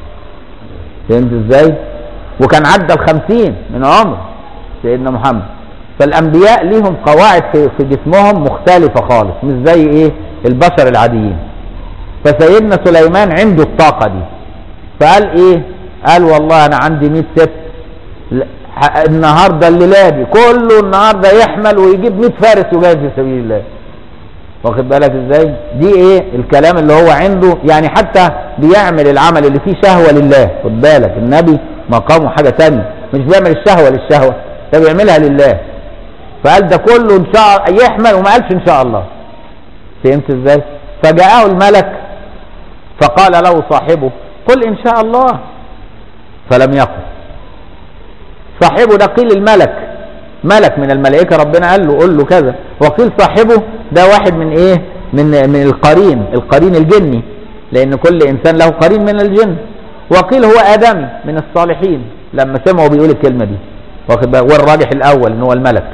فهمت ازاي وكان عدى الخمسين من عمره سيدنا محمد فالانبياء ليهم قواعد في, في جسمهم مختلفه خالص مش زي ايه البشر العاديين فسيدنا سليمان عنده الطاقه دي فقال ايه قال والله انا عندي 100 ست النهارده الليله دي كله النهارده يحمل ويجيب 100 فارس يجاهد في سبيل الله واخد بالك ازاي دي ايه الكلام اللي هو عنده يعني حتى بيعمل العمل اللي فيه شهوه لله خد بالك النبي مقامه حاجه تانية مش بيعمل الشهوه للشهوه ده بيعملها لله فقال ده كله ان شاء يحمل وما قالش ان شاء الله فهمت ازاي فجاءه الملك فقال له صاحبه قل ان شاء الله فلم يقل صاحبه ده قيل الملك ملك من الملائكة ربنا قال له قل له كذا وقيل صاحبه ده واحد من ايه من من القرين القرين الجني لان كل انسان له قرين من الجن وقيل هو ادمي من الصالحين لما سمعوا بيقول الكلمة دي واخد بالك والراجح الاول ان هو الملك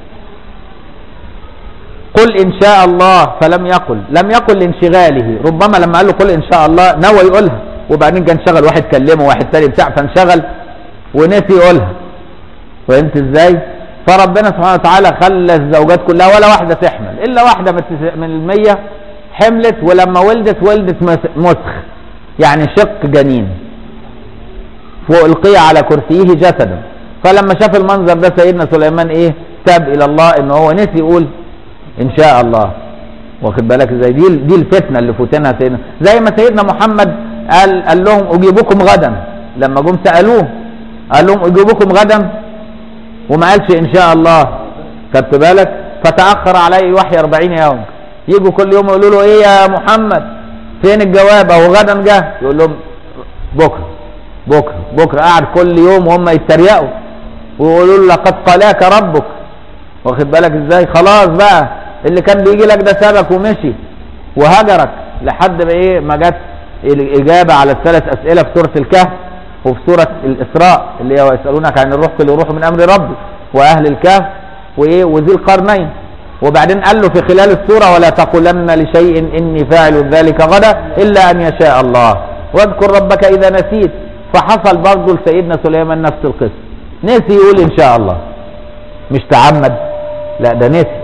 قل ان شاء الله فلم يقل لم يقل لانشغاله ربما لما قال له قل ان شاء الله نوى يقولها وبعدين كان شغل واحد كلمه واحد تاني بتاع فانشغل ونسي يقولها فهمت ازاي فربنا سبحانه وتعالى خلى الزوجات كلها ولا واحده تحمل الا واحده من المية حملت ولما ولدت ولدت مسخ يعني شق جنين والقي على كرسيه جسدا فلما شاف المنظر ده سيدنا سليمان ايه تاب الى الله ان هو نسي يقول ان شاء الله واخد بالك ازاي دي دي الفتنه اللي فتنها سيدنا زي ما سيدنا محمد قال قال لهم اجيبكم غدا لما جم سالوه قال لهم اجيبكم غدا وما قالش ان شاء الله خدت بالك فتاخر عليه وحي 40 يوم يجوا كل يوم يقولوا له ايه يا محمد فين الجواب اهو غدا جه يقول لهم بكره بكره بكره قاعد كل يوم وهم يتريقوا ويقولوا له لقد قلاك ربك واخد بالك ازاي خلاص بقى اللي كان بيجي لك ده سابك ومشي وهجرك لحد ما ايه ما جت الاجابه على الثلاث اسئله في سوره الكهف وفي سوره الاسراء اللي هو يسالونك عن الروح كل روح من امر ربي واهل الكهف وايه وذي القرنين وبعدين قال له في خلال السوره ولا تقولن لشيء اني فاعل ذلك غدا الا ان يشاء الله واذكر ربك اذا نسيت فحصل برضه لسيدنا سليمان نفس القصه نسي يقول ان شاء الله مش تعمد لا ده نسي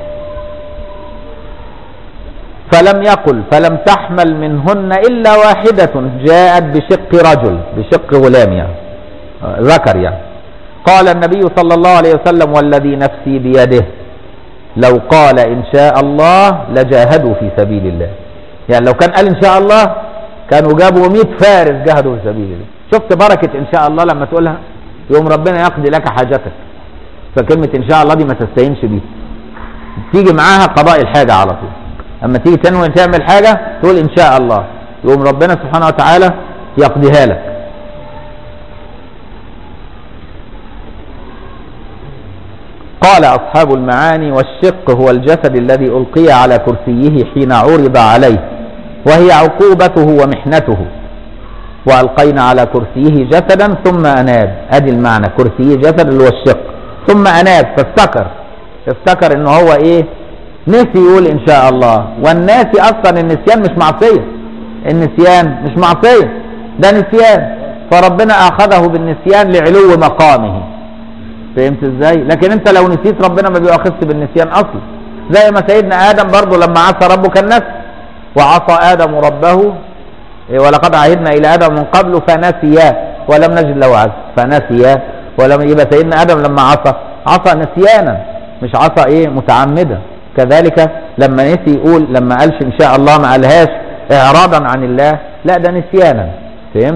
فلم يقل فلم تحمل منهن الا واحده جاءت بشق رجل بشق غلام يعني ذكر يعني قال النبي صلى الله عليه وسلم والذي نفسي بيده لو قال إن شاء الله لجاهدوا في سبيل الله يعني لو كان قال إن شاء الله كانوا جابوا 100 فارس جاهدوا في سبيل الله شفت بركة إن شاء الله لما تقولها يوم ربنا يقضي لك حاجتك فكلمة إن شاء الله دي ما تستهينش بيها تيجي معاها قضاء الحاجة على طول أما تيجي تنوي تعمل حاجة تقول إن شاء الله يوم ربنا سبحانه وتعالى يقضيها لك قال أصحاب المعاني والشق هو الجسد الذي ألقي على كرسيه حين عرض عليه وهي عقوبته ومحنته وألقينا على كرسيه جسدا ثم أناب أدي المعنى كرسيه جسد اللي هو الشق ثم أناب فافتكر افتكر إن هو إيه نسي يقول إن شاء الله والناسي أصلا النسيان مش معصية النسيان مش معصية ده نسيان فربنا أخذه بالنسيان لعلو مقامه فهمت ازاي لكن انت لو نسيت ربنا ما بيؤاخذش بالنسيان اصلا زي ما سيدنا ادم برضه لما عصى ربه كان نسي وعصى ادم ربه إيه، ولقد عهدنا الى ادم من قبل فنسيا ولم نجد له عزم فنسيا ولم يبقى سيدنا ادم لما عصى عصى نسيانا مش عصى ايه متعمدا كذلك لما نسي يقول لما قالش ان شاء الله ما قالهاش اعراضا عن الله لا ده نسيانا فهمت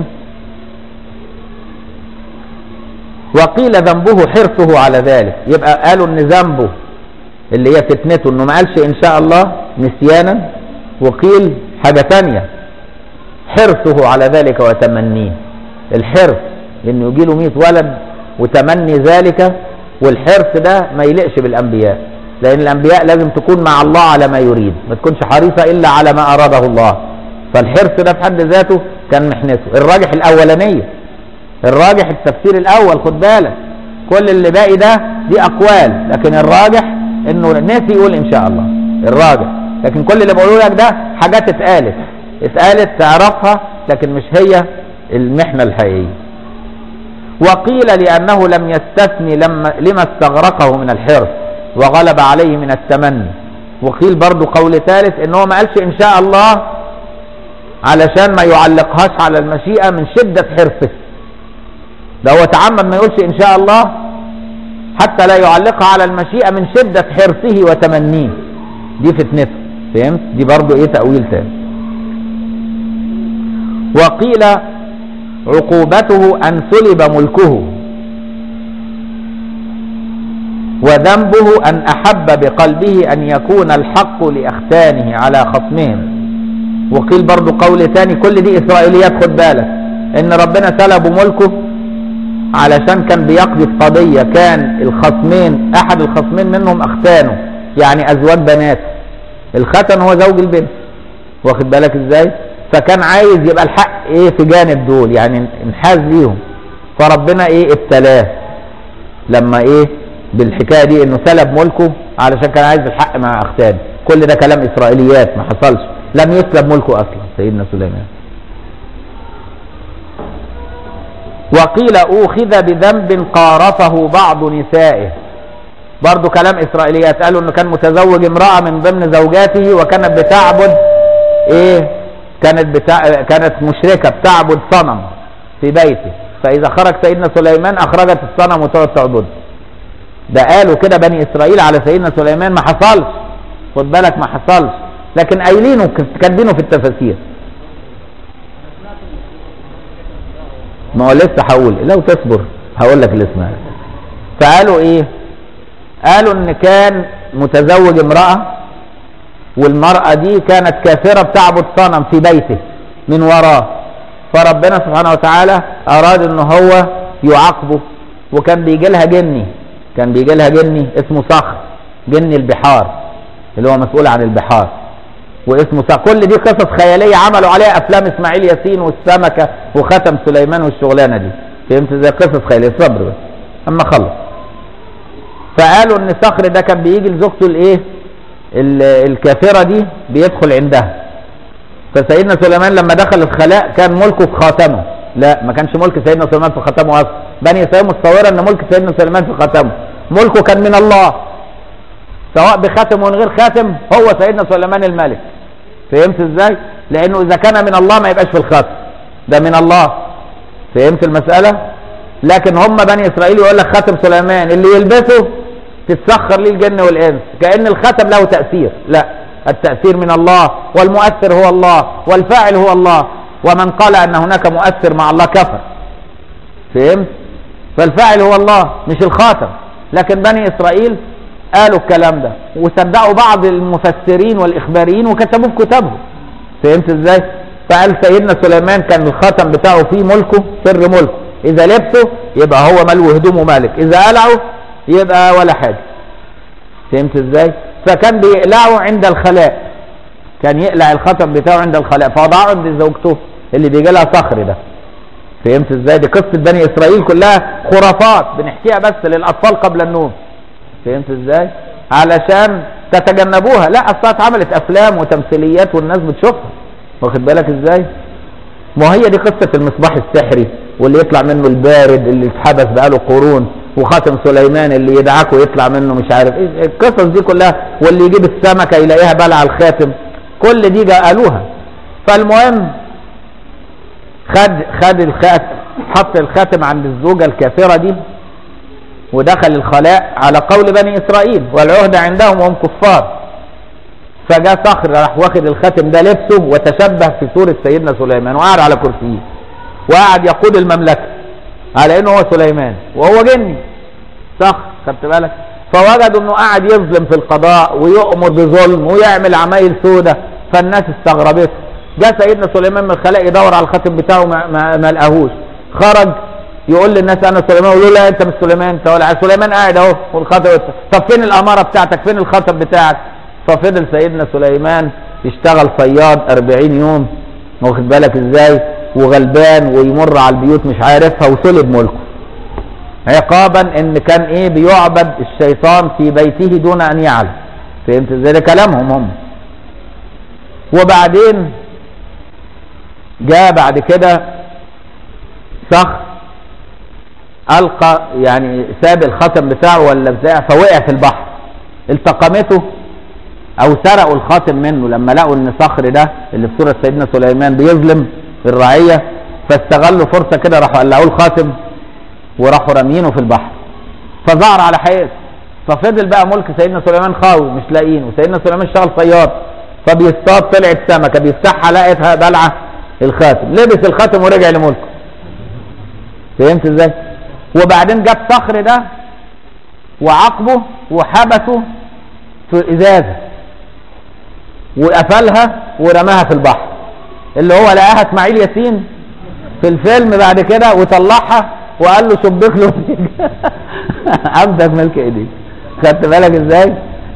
وقيل ذنبه حرصه على ذلك يبقى قالوا ان ذنبه اللي هي فتنته انه ما قالش ان شاء الله نسيانا وقيل حاجة تانية حرصه على ذلك وتمنيه الحرص انه يجي له 100 ولد وتمني ذلك والحرص ده ما يليقش بالانبياء لان الانبياء لازم تكون مع الله على ما يريد ما تكونش حريصه الا على ما اراده الله فالحرص ده في حد ذاته كان محنته الراجح الاولانيه الراجح التفسير الاول خد بالك كل اللي باقي ده دي اقوال لكن الراجح انه نسي يقول ان شاء الله الراجح لكن كل اللي بقوله لك ده حاجات اتقالت اتقالت تعرفها لكن مش هي المحنه الحقيقيه وقيل لانه لم يستثني لما لما استغرقه من الحرص وغلب عليه من التمني وقيل برضو قول ثالث ان هو ما قالش ان شاء الله علشان ما يعلقهاش على المشيئه من شده حرصه ده هو تعمد ما يقولش ان شاء الله حتى لا يعلقها على المشيئة من شدة حرصه وتمنيه دي فتنته فهمت دي برضو ايه تأويل تاني وقيل عقوبته ان سلب ملكه وذنبه ان احب بقلبه ان يكون الحق لاختانه على خصمهم وقيل برضو قول تاني كل دي اسرائيليات خد بالك ان ربنا سلبه ملكه علشان كان بيقضي في قضية كان الخصمين أحد الخصمين منهم أختانه يعني أزواج بنات الختن هو زوج البنت واخد بالك ازاي فكان عايز يبقى الحق ايه في جانب دول يعني انحاز ليهم فربنا ايه ابتلاه لما ايه بالحكايه دي انه سلب ملكه علشان كان عايز الحق مع اختانه كل ده كلام اسرائيليات ما حصلش لم يسلب ملكه اصلا سيدنا سليمان وقيل أوخذ بذنب قارفه بعض نسائه برضو كلام إسرائيليات قالوا أنه كان متزوج امرأة من ضمن زوجاته وكانت بتعبد إيه كانت بتاع كانت مشركة بتعبد صنم في بيته فإذا خرج سيدنا سليمان أخرجت الصنم وتقعد تعبده ده قالوا كده بني إسرائيل على سيدنا سليمان ما حصلش خد بالك ما حصلش لكن قايلينه كاتبينه في التفاسير ما هو لسه هقول لو تصبر هقول لك الاسم فقالوا ايه قالوا ان كان متزوج امرأة والمرأة دي كانت كافرة بتعبد صنم في بيته من وراه فربنا سبحانه وتعالى اراد ان هو يعاقبه وكان بيجي لها جني كان بيجي لها جني اسمه صخر جني البحار اللي هو مسؤول عن البحار واسمه صخر كل دي قصص خيالية عملوا عليها افلام اسماعيل ياسين والسمكة وختم سليمان والشغلانة دي فهمت زي قصص خيالية صبر بس اما خلص فقالوا ان صخر ده كان بيجي لزوجته الايه الكافرة دي بيدخل عندها فسيدنا سليمان لما دخل الخلاء كان ملكه في خاتمه لا ما كانش ملك سيدنا سليمان في خاتمه اصلا بني اسرائيل متصوره ان ملك سيدنا سليمان في خاتمه ملكه كان من الله سواء بخاتم ومن غير خاتم هو سيدنا سليمان الملك فهمت ازاي لانه اذا كان من الله ما يبقاش في الخاتم ده من الله فهمت المساله لكن هم بني اسرائيل يقول لك خاتم سليمان اللي يلبسه تتسخر ليه الجن والانس كأن الختم له تأثير لا التأثير من الله والمؤثر هو الله والفاعل هو الله ومن قال ان هناك مؤثر مع الله كفر فهمت فالفاعل هو الله مش الخاتم لكن بني اسرائيل قالوا الكلام ده وصدقوا بعض المفسرين والاخباريين وكتبوه في كتبهم فهمت ازاي فقال سيدنا سليمان كان الخاتم بتاعه فيه ملكه سر ملكه اذا لبسه يبقى هو ملو هدومه مالك اذا قلعه يبقى ولا حاجه فهمت ازاي فكان بيقلعه عند الخلاء كان يقلع الخاتم بتاعه عند الخلاء فوضعه عند زوجته اللي بيجي لها صخر ده فهمت ازاي دي قصه بني اسرائيل كلها خرافات بنحكيها بس للاطفال قبل النوم فهمت ازاي علشان تتجنبوها لا اصلا اتعملت افلام وتمثيليات والناس بتشوفها واخد بالك ازاي ما هي دي قصه المصباح السحري واللي يطلع منه البارد اللي اتحبس بقاله قرون وخاتم سليمان اللي يدعك ويطلع منه مش عارف ايه القصص دي كلها واللي يجيب السمكه يلاقيها بلع الخاتم كل دي قالوها فالمهم خد خد الخاتم حط الخاتم عند الزوجه الكافره دي ودخل الخلاء على قول بني اسرائيل والعهد عندهم وهم كفار فجاء صخر راح واخد الخاتم ده لبسه وتشبه في صورة سيدنا سليمان وقعد على كرسيه وقعد يقود المملكة على انه هو سليمان وهو جني صخر خدت بالك فوجدوا انه قاعد يظلم في القضاء ويؤمر بظلم ويعمل عمايل سودة فالناس استغربته جاء سيدنا سليمان من الخلاء يدور على الخاتم بتاعه ما, ما, ما لقاهوش خرج يقول للناس انا سليمان يقولوا لا انت مش سليمان انت ولا سليمان قاعد اهو والخاتم طب فين الاماره بتاعتك فين الخاتم بتاعك ففضل سيدنا سليمان يشتغل صياد 40 يوم واخد بالك ازاي وغلبان ويمر على البيوت مش عارفها وسلب ملكه عقابا ان كان ايه بيعبد الشيطان في بيته دون ان يعلم فهمت ازاي ده كلامهم هم وبعدين جاء بعد كده صخر القى يعني ساب الخاتم بتاعه ولا بتاع فوقع في البحر التقمته او سرقوا الخاتم منه لما لقوا ان صخر ده اللي في سوره سيدنا سليمان بيظلم الرعيه فاستغلوا فرصه كده راحوا قلعوه الخاتم وراحوا رامينه في البحر فظهر على حقيقته ففضل بقى ملك سيدنا سليمان خاوي مش لاقيين وسيدنا سليمان اشتغل صياد فبيصطاد طلعت سمكه بيفتحها لقيتها بلعه الخاتم لبس الخاتم ورجع لملكه فهمت ازاي وبعدين جاب صخر ده وعاقبه وحبسه في ازازه وقفلها ورماها في البحر اللي هو لقاها اسماعيل ياسين في الفيلم بعد كده وطلعها وقال له شبك له عبدك ملك ايديك خدت بالك ازاي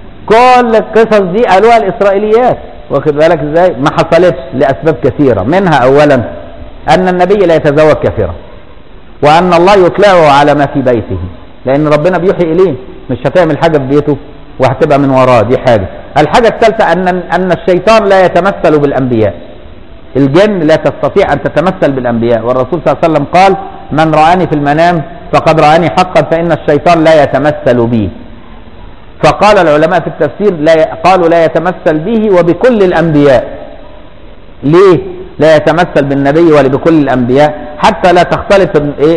كل القصص دي قالوها الاسرائيليات واخد بالك ازاي ما حصلتش لاسباب كثيره منها اولا ان النبي لا يتزوج كافرا وان الله يطلعه على ما في بيته لان ربنا بيوحي اليه مش هتعمل حاجه في بيته وهتبقى من وراه دي حاجه الحاجه الثالثه ان ان الشيطان لا يتمثل بالانبياء الجن لا تستطيع ان تتمثل بالانبياء والرسول صلى الله عليه وسلم قال من رآني في المنام فقد رآني حقا فإن الشيطان لا يتمثل بي فقال العلماء في التفسير لا قالوا لا يتمثل به وبكل الأنبياء ليه لا يتمثل بالنبي ولا بكل الأنبياء حتى لا تختلط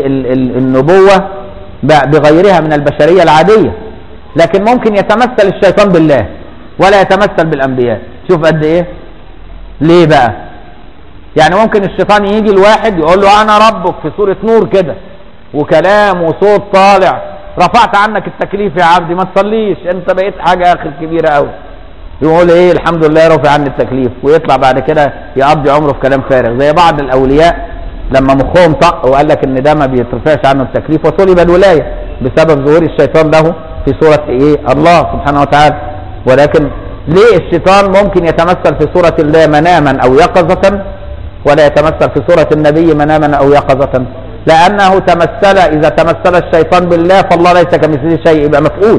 النبوة بغيرها من البشرية العادية لكن ممكن يتمثل الشيطان بالله ولا يتمثل بالأنبياء شوف قد إيه ليه بقى يعني ممكن الشيطان يجي الواحد يقول له انا ربك في سورة نور كده وكلام وصوت طالع رفعت عنك التكليف يا عبدي ما تصليش انت بقيت حاجة اخر كبيرة قوي يقول ايه الحمد لله رفع عني التكليف ويطلع بعد كده يقضي عمره في كلام فارغ زي بعض الاولياء لما مخهم طق وقال لك ان ده ما بيترفعش عنه التكليف وطلب الولاية بسبب ظهور الشيطان له في سورة ايه الله سبحانه وتعالى ولكن ليه الشيطان ممكن يتمثل في سورة الله مناما او يقظة ولا يتمثل في سورة النبي مناما أو يقظة لأنه تمثل إذا تمثل الشيطان بالله فالله ليس كمثله شيء يبقى مفقود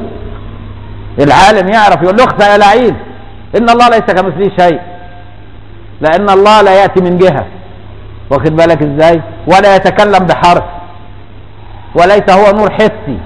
العالم يعرف يقول له اخسى يا لعين إن الله ليس كمثله شيء لأن الله لا يأتي من جهة واخد بالك إزاي ولا يتكلم بحرف وليس هو نور حسي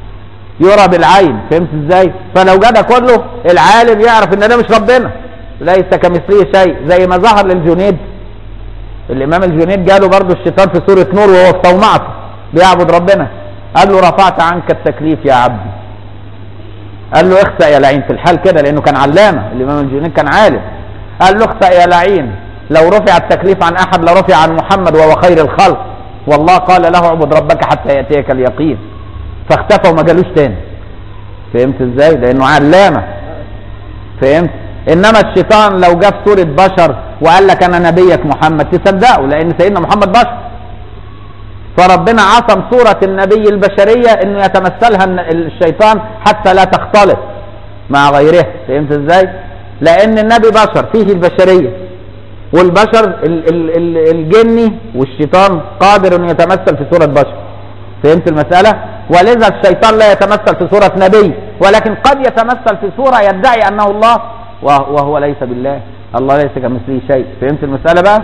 يرى بالعين فهمت ازاي فلو جدى كله العالم يعرف ان ده مش ربنا ليس كمثله شيء زي ما ظهر للجنيد الامام الجنيد جاله برضه الشيطان في سوره نور وهو في صومعته بيعبد ربنا قال له رفعت عنك التكليف يا عبدي قال له اخسأ يا لعين في الحال كده لانه كان علامه الامام الجنيد كان عالم قال له اخسأ يا لعين لو رفع التكليف عن احد لرفع عن محمد وهو خير الخلق والله قال له اعبد ربك حتى ياتيك اليقين فاختفى وما جالوش تاني فهمت ازاي لانه علامه فهمت انما الشيطان لو جاب صوره بشر وقال لك انا نبيك محمد تصدقه لان سيدنا محمد بشر فربنا عصم صورة النبي البشرية انه يتمثلها الشيطان حتى لا تختلط مع غيرها فهمت ازاي لان النبي بشر فيه البشرية والبشر ال ال ال الجني والشيطان قادر انه يتمثل في صورة بشر فهمت المسألة ولذا الشيطان لا يتمثل في صورة نبي ولكن قد يتمثل في صورة يدعي انه الله وهو ليس بالله الله ليس كمثله شيء فهمت المسألة بقى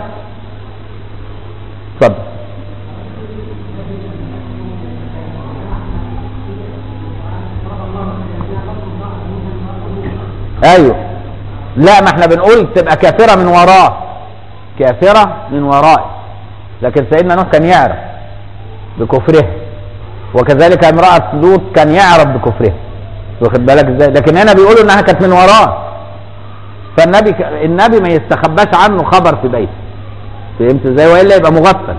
اتفضل ايوه لا ما احنا بنقول تبقى كافرة من وراه كافرة من ورائه لكن سيدنا نوح كان يعرف بكفره وكذلك امرأة لوط كان يعرف بكفره واخد بالك ازاي لكن هنا بيقولوا انها كانت من وراه فالنبي ك... النبي ما يستخباش عنه خبر في بيته فهمت ازاي والا يبقى مغفل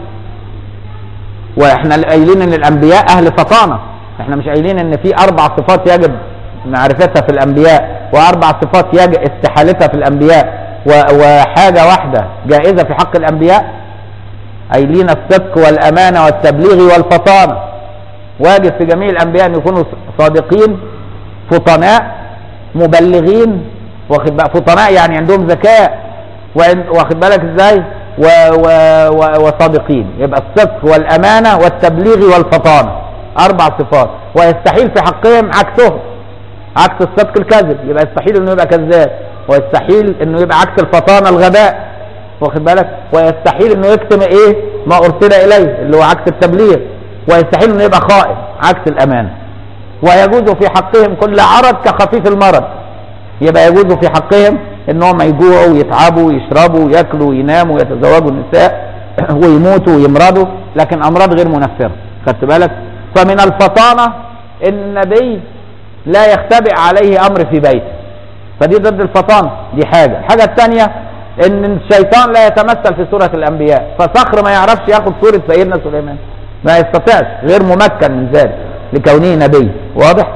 واحنا قايلين ان الانبياء اهل فطانه احنا مش قايلين ان في اربع صفات يجب معرفتها في الانبياء واربع صفات يجب استحالتها في الانبياء و... وحاجه واحده جائزه في حق الانبياء قايلين الصدق والامانه والتبليغ والفطانه واجب في جميع الانبياء ان يكونوا صادقين فطناء مبلغين واخد بقى فطناء يعني عندهم ذكاء واخد بالك ازاي و و و وصادقين يبقى الصدق والامانه والتبليغ والفطانه اربع صفات ويستحيل في حقهم عكسهم عكس الصدق الكذب يبقى يستحيل انه يبقى كذاب ويستحيل انه يبقى عكس الفطانه الغباء واخد بالك ويستحيل انه يكتم ايه ما ارسل اليه اللي هو عكس التبليغ ويستحيل انه يبقى خائن عكس الامانه ويجوز في حقهم كل عرض كخفيف المرض يبقى يجوز في حقهم انهم يجوعوا ويتعبوا ويشربوا وياكلوا ويناموا ويتزوجوا النساء ويموتوا ويمرضوا لكن امراض غير منفره خدت بالك فمن الفطانه ان النبي لا يختبئ عليه امر في بيته فدي ضد الفطانه دي حاجه الحاجه الثانيه ان الشيطان لا يتمثل في سوره الانبياء فصخر ما يعرفش ياخد صوره سيدنا سليمان ما يستطيعش غير ممكن من ذلك لكونه نبي واضح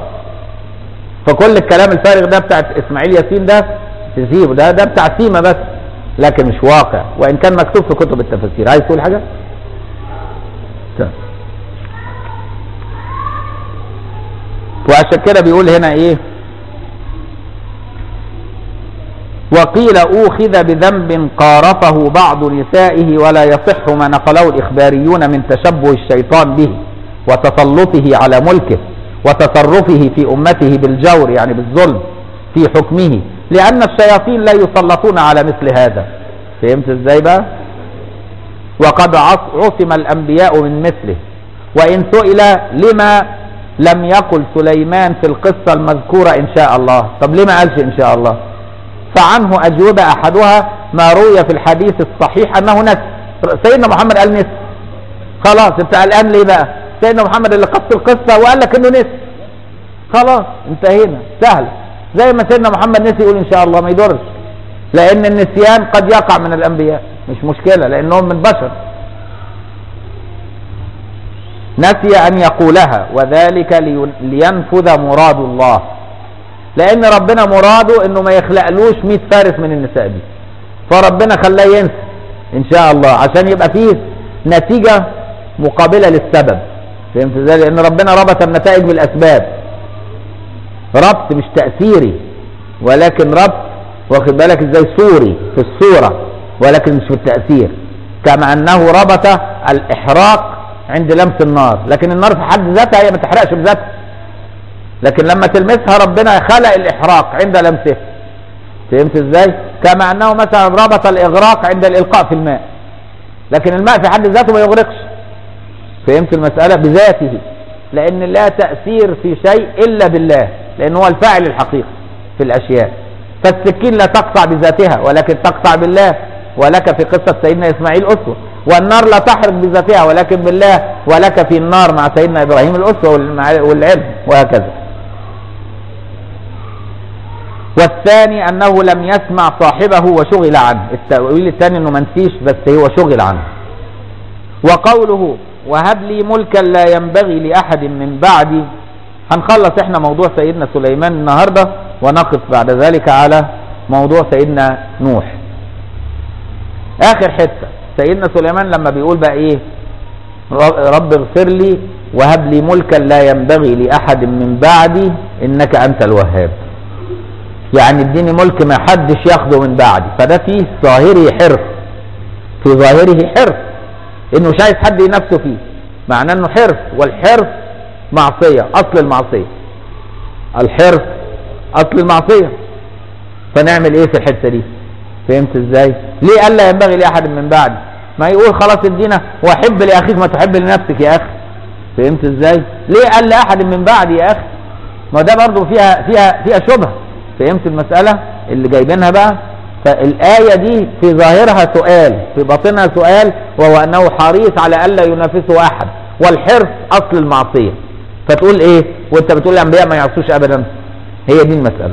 فكل الكلام الفارغ ده بتاع اسماعيل ياسين ده تسيبه ده ده بتاع سيما بس لكن مش واقع وان كان مكتوب في كتب التفاسير عايز تقول حاجه طيب. وعشان كده بيقول هنا ايه وقيل اوخذ بذنب قارفه بعض نسائه ولا يصح ما نقله الاخباريون من تشبه الشيطان به وتسلطه على ملكه وتصرفه في امته بالجور يعني بالظلم في حكمه لان الشياطين لا يسلطون على مثل هذا فهمت ازاي بقى وقد عصم الانبياء من مثله وان سئل لما لم يقل سليمان في القصة المذكورة ان شاء الله طب ليه ما قالش ان شاء الله فعنه اجوبة احدها ما روي في الحديث الصحيح انه نسي سيدنا محمد قال نسي خلاص انت قلقان ليه بقى سيدنا محمد اللي قص القصة وقال لك انه نسي خلاص انتهينا سهل زي ما سيدنا محمد نسي يقول ان شاء الله ما يضرش لان النسيان قد يقع من الانبياء مش مشكلة لانهم من بشر نسي ان يقولها وذلك لينفذ مراد الله لان ربنا مراده انه ما يخلقلوش 100 فارس من النساء دي فربنا خلاه ينسى ان شاء الله عشان يبقى فيه نتيجة مقابلة للسبب فهمت ازاي لان ربنا ربط النتائج بالاسباب ربط مش تأثيري ولكن ربط واخد بالك ازاي صوري في الصورة ولكن مش في التأثير كما انه ربط الاحراق عند لمس النار لكن النار في حد ذاتها هي ما تحرقش بذاتها لكن لما تلمسها ربنا خلق الاحراق عند لمسه فهمت ازاي كما انه مثلا ربط الاغراق عند الالقاء في الماء لكن الماء في حد ذاته ما يغرقش فهمت المسألة بذاته لان لا تأثير في شيء الا بالله لان هو الفاعل الحقيقي في الاشياء فالسكين لا تقطع بذاتها ولكن تقطع بالله ولك في قصة سيدنا اسماعيل اسوة والنار لا تحرق بذاتها ولكن بالله ولك في النار مع سيدنا ابراهيم الاسوة والعلم وهكذا والثاني أنه لم يسمع صاحبه وشغل عنه التأويل الثاني أنه منسيش بس هو شغل عنه وقوله وهب لي ملكا لا ينبغي لأحد من بعدي هنخلص احنا موضوع سيدنا سليمان النهاردة ونقف بعد ذلك على موضوع سيدنا نوح اخر حتة سيدنا سليمان لما بيقول بقى ايه رب اغفر لي وهب لي ملكا لا ينبغي لأحد من بعدي إنك أنت الوهاب يعني اديني ملك ما حدش ياخده من بعدي فده فيه ظاهره حرص في ظاهره حرص انه مش عايز حد ينافسه فيه معناه انه حرص والحرص معصية اصل المعصية الحرص اصل المعصية فنعمل ايه في الحتة دي فهمت ازاي ليه قال لا ينبغي لاحد من بعدي ما يقول خلاص ادينا واحب لاخيك ما تحب لنفسك يا اخي فهمت ازاي ليه قال لاحد من بعدي يا اخي ما ده برضو فيها فيها فيها شبهه فهمت المساله اللي جايبينها بقى فالايه دي في ظاهرها سؤال في باطنها سؤال وهو انه حريص على الا ينافسه احد والحرص اصل المعصيه فتقول ايه وانت بتقول الانبياء ما يعصوش ابدا هي دي المساله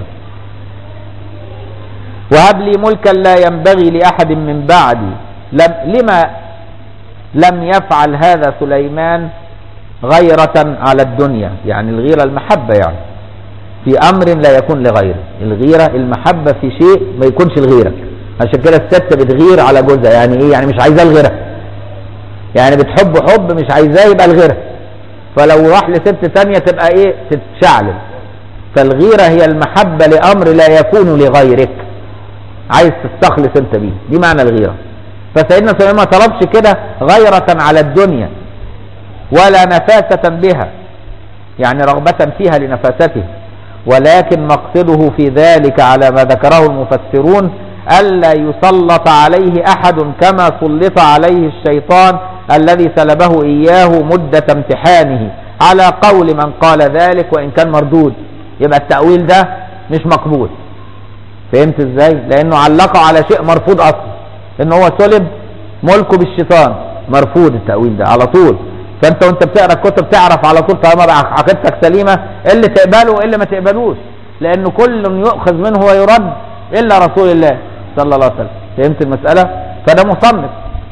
وهب لي ملكا لا ينبغي لاحد من بعدي لم لما لم يفعل هذا سليمان غيرة على الدنيا يعني الغيرة المحبة يعني في أمر لا يكون لغيره الغيرة المحبة في شيء ما يكونش الغيرة عشان كده الست بتغير على جوزها يعني ايه يعني مش عايزاه الغيرة يعني بتحب حب مش عايزاه يبقى الغيرة فلو راح لست تانية تبقى ايه تتشعلل فالغيرة هي المحبة لأمر لا يكون لغيرك عايز تستخلص انت بيه دي معنى الغيرة فسيدنا سليمان ما طلبش كده غيرة على الدنيا ولا نفاسة بها يعني رغبة فيها لنفاسته ولكن مقصده في ذلك على ما ذكره المفسرون ألا يسلط عليه أحد كما سلط عليه الشيطان الذي سلبه إياه مدة امتحانه على قول من قال ذلك وإن كان مردود يبقى التأويل ده مش مقبول فهمت ازاي لانه علقه على شيء مرفوض اصلا ان هو سلب ملكه بالشيطان مرفوض التأويل ده على طول فانت وانت بتقرا الكتب تعرف على طول طالما عقيدتك سليمه إيه اللي تقبله وايه اللي ما تقبلوش لان كل يؤخذ منه ويرد الا رسول الله صلى الله عليه وسلم فهمت المساله فده مصنف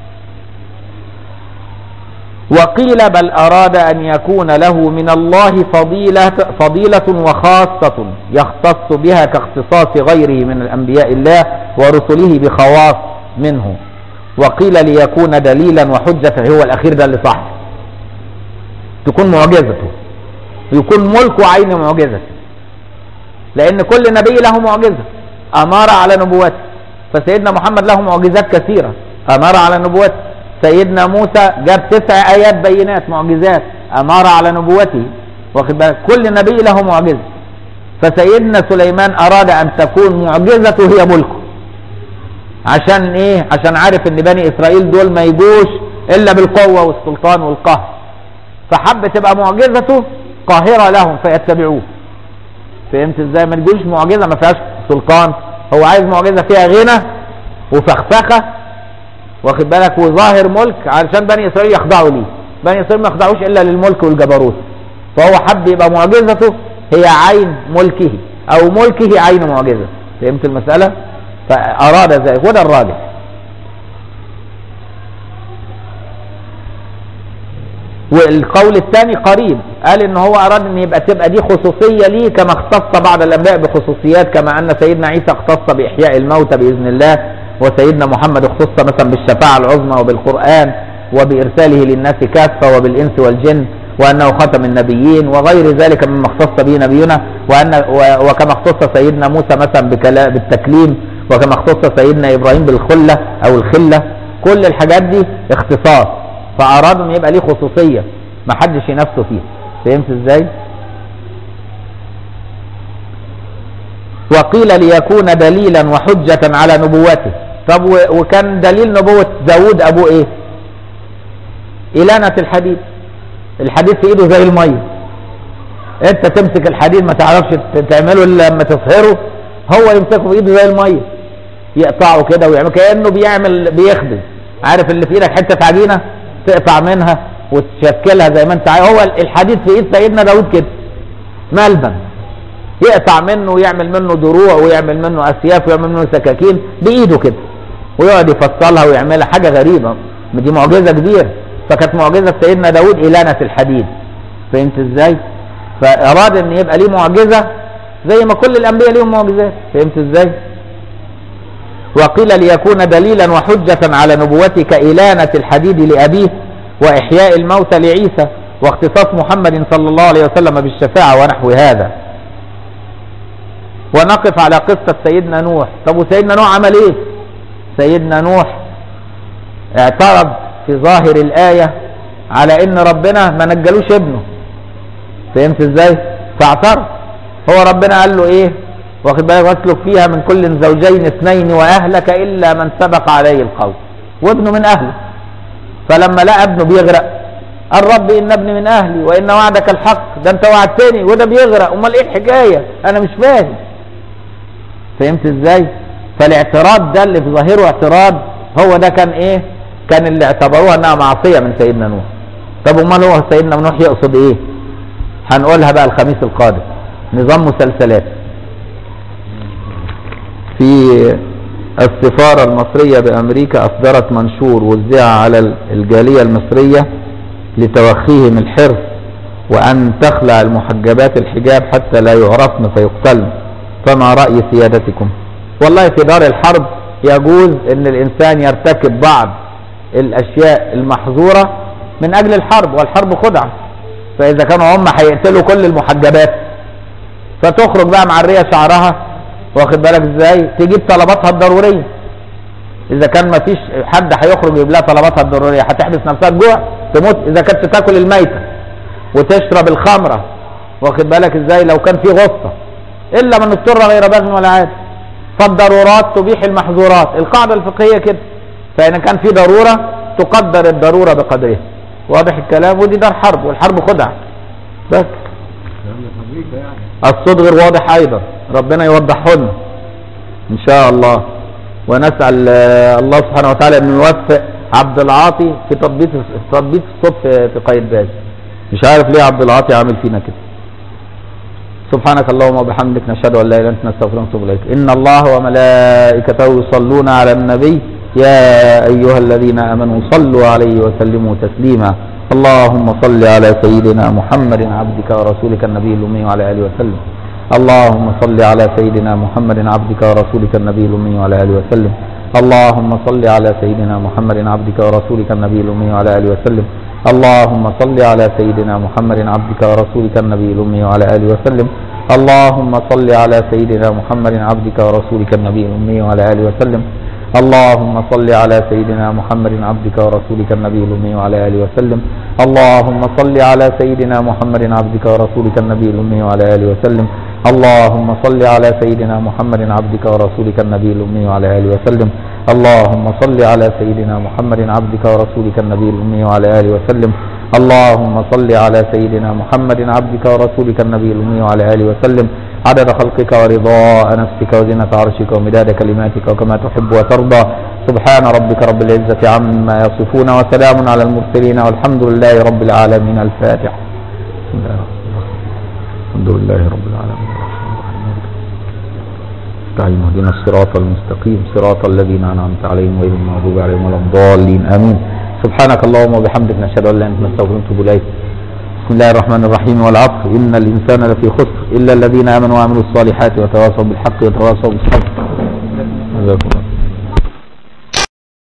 وقيل بل أراد أن يكون له من الله فضيلة, فضيلة وخاصة يختص بها كاختصاص غيره من الأنبياء الله ورسله بخواص منه وقيل ليكون دليلا وحجة هو الأخير ده اللي صح تكون معجزته يكون ملكه عين معجزة لأن كل نبي له معجزة أمار على نبوته فسيدنا محمد له معجزات كثيرة أمار على نبوته سيدنا موسى جاب تسع آيات بينات معجزات أمار على نبوته واخد بالك كل نبي له معجزة فسيدنا سليمان أراد أن تكون معجزته هي ملكه عشان إيه عشان عارف إن بني إسرائيل دول ما يجوش إلا بالقوة والسلطان والقهر فحب تبقى معجزته قاهرة لهم فيتبعوه فهمت ازاي ما تجوش معجزة ما فيهاش سلطان هو عايز معجزة فيها غنى وفخفخة واخد بالك وظاهر ملك علشان بني اسرائيل يخضعوا ليه بني اسرائيل ما يخضعوش الا للملك والجبروت فهو حب يبقى معجزته هي عين ملكه او ملكه عين معجزة فهمت المسألة فاراد ذلك وده الراجح والقول الثاني قريب قال ان هو اراد ان يبقى تبقى دي خصوصيه ليه كما اختص بعض الانبياء بخصوصيات كما ان سيدنا عيسى اختص باحياء الموتى باذن الله وسيدنا محمد اختص مثلا بالشفاعه العظمى وبالقران وبارساله للناس كافه وبالانس والجن وانه ختم النبيين وغير ذلك مما اختص به نبينا وان وكما اختص سيدنا موسى مثلا بالتكليم وكما اختص سيدنا ابراهيم بالخله او الخله كل الحاجات دي اختصاص فأراد أن يبقى ليه خصوصية ما حدش ينافسه فيها فهمت ازاي وقيل ليكون دليلا وحجة على نبوته طب وكان دليل نبوة داود أبوه إيه إلانة الحديد الحديد في إيده زي المية أنت تمسك الحديد ما تعرفش تعمله إلا لما تصهره هو يمسكه في إيده زي المية يقطعه كده ويعمل كأنه بيعمل بيخبز عارف اللي في إيدك حتة عجينة تقطع منها وتشكلها زي ما انت عايز هو الحديد في ايد سيدنا داود كده ملبن يقطع منه ويعمل منه دروع ويعمل منه اسياف ويعمل منه سكاكين بايده كده ويقعد يفصلها ويعملها حاجه غريبه دي معجزه كبيره فكانت معجزه سيدنا داود إلانة الحديد فهمت ازاي فاراد ان يبقى ليه معجزه زي ما كل الانبياء ليهم معجزات فهمت ازاي وقيل ليكون دليلا وحجة على نبوتك إلانة الحديد لأبيه وإحياء الموتى لعيسى واختصاص محمد صلى الله عليه وسلم بالشفاعة ونحو هذا ونقف على قصة سيدنا نوح طب وسيدنا نوح عمل ايه سيدنا نوح اعترض في ظاهر الآية على ان ربنا ما نجلوش ابنه فهمت ازاي فاعترض هو ربنا قال له ايه واخد بالك واسلك فيها من كل زوجين اثنين واهلك الا من سبق عليه القول وابنه من اهله فلما لقى ابنه بيغرق قال رب ان ابني من اهلي وان وعدك الحق ده انت وعدتني وده بيغرق امال ايه الحكايه انا مش فاهم فهمت ازاي فالاعتراض ده اللي في ظاهره اعتراض هو ده كان ايه كان اللي اعتبروها انها معصيه من سيدنا نوح طب امال هو سيدنا نوح يقصد ايه هنقولها بقى الخميس القادم نظام مسلسلات في السفارة المصرية بأمريكا أصدرت منشور وزع على الجالية المصرية لتوخيهم الحرص وأن تخلع المحجبات الحجاب حتى لا يعرفن فيقتلن فما رأي سيادتكم والله في دار الحرب يجوز أن الإنسان يرتكب بعض الأشياء المحظورة من أجل الحرب والحرب خدعة فإذا كانوا هم هيقتلوا كل المحجبات فتخرج بقى معرية شعرها واخد بالك ازاي تجيب طلباتها الضروريه اذا كان ما فيش حد هيخرج يجيب لها طلباتها الضروريه هتحبس نفسها الجوع تموت اذا كانت تاكل الميته وتشرب الخمره واخد بالك ازاي لو كان في غصه الا من اضطر غير باغ ولا عاد فالضرورات تبيح المحظورات القاعده الفقهيه كده فان كان في ضروره تقدر الضروره بقدرها واضح الكلام ودي دار حرب والحرب خدعه بس الصوت غير واضح ايضا ربنا يوضحه لنا ان شاء الله ونسال الله سبحانه وتعالى انه يوفق عبد العاطي في تطبيق تطبيق الصوت في في قايد باز مش عارف ليه عبد العاطي عامل فينا كده سبحانك اللهم وبحمدك نشهد ان لا اله الا انت نستغفرك ونتوب اليك ان الله وملائكته يصلون على النبي يا ايها الذين امنوا صلوا عليه وسلموا تسليما اللهم صل على سيدنا محمد عبدك ورسولك النبي الأمي وعلى آله وسلم اللهم صل على سيدنا محمد عبدك ورسولك النبي الأمي وعلى آله وسلم اللهم صل على سيدنا محمد عبدك ورسولك النبي الأمي وعلى آله وسلم اللهم صل على سيدنا محمد عبدك ورسولك النبي الأمي وعلى آله وسلم اللهم صل على سيدنا محمد عبدك ورسولك النبي الأمي وعلى آله وسلم اللهم صل على سيدنا محمد عبدك ورسولك النبي الأمي وعلى آله وسلم اللهم صل على سيدنا محمد عبدك ورسولك النبي الأمي وعلى آله وسلم اللهم صل على سيدنا محمد عبدك ورسولك النبي الأمي وعلى آله وسلم اللهم صل على سيدنا محمد عبدك ورسولك النبي الأمي وعلى آله وسلم اللهم صل على سيدنا محمد عبدك ورسولك النبي الأمي وعلى آله وسلم عدد خلقك ورضاء نفسك وزنة عرشك ومداد كلماتك وكما تحب وترضى سبحان ربك رب العزة عما يصفون وسلام على المرسلين والحمد لله رب العالمين الفاتحة بسم الله الرحمن الرحيم الحمد لله رب العالمين استعين اهدنا الصراط المستقيم صراط الذين انعمت عليهم غير المغضوب عليهم ولا الضالين امين سبحانك اللهم وبحمدك نشهد ان لا اله الا انت نستغفرك ونتوب اليك بسم الله الرحمن الرحيم والعصر إن الإنسان لفي خسر إلا الذين آمنوا وعملوا الصالحات وتواصوا بالحق وتواصوا بالصبر جزاكم الله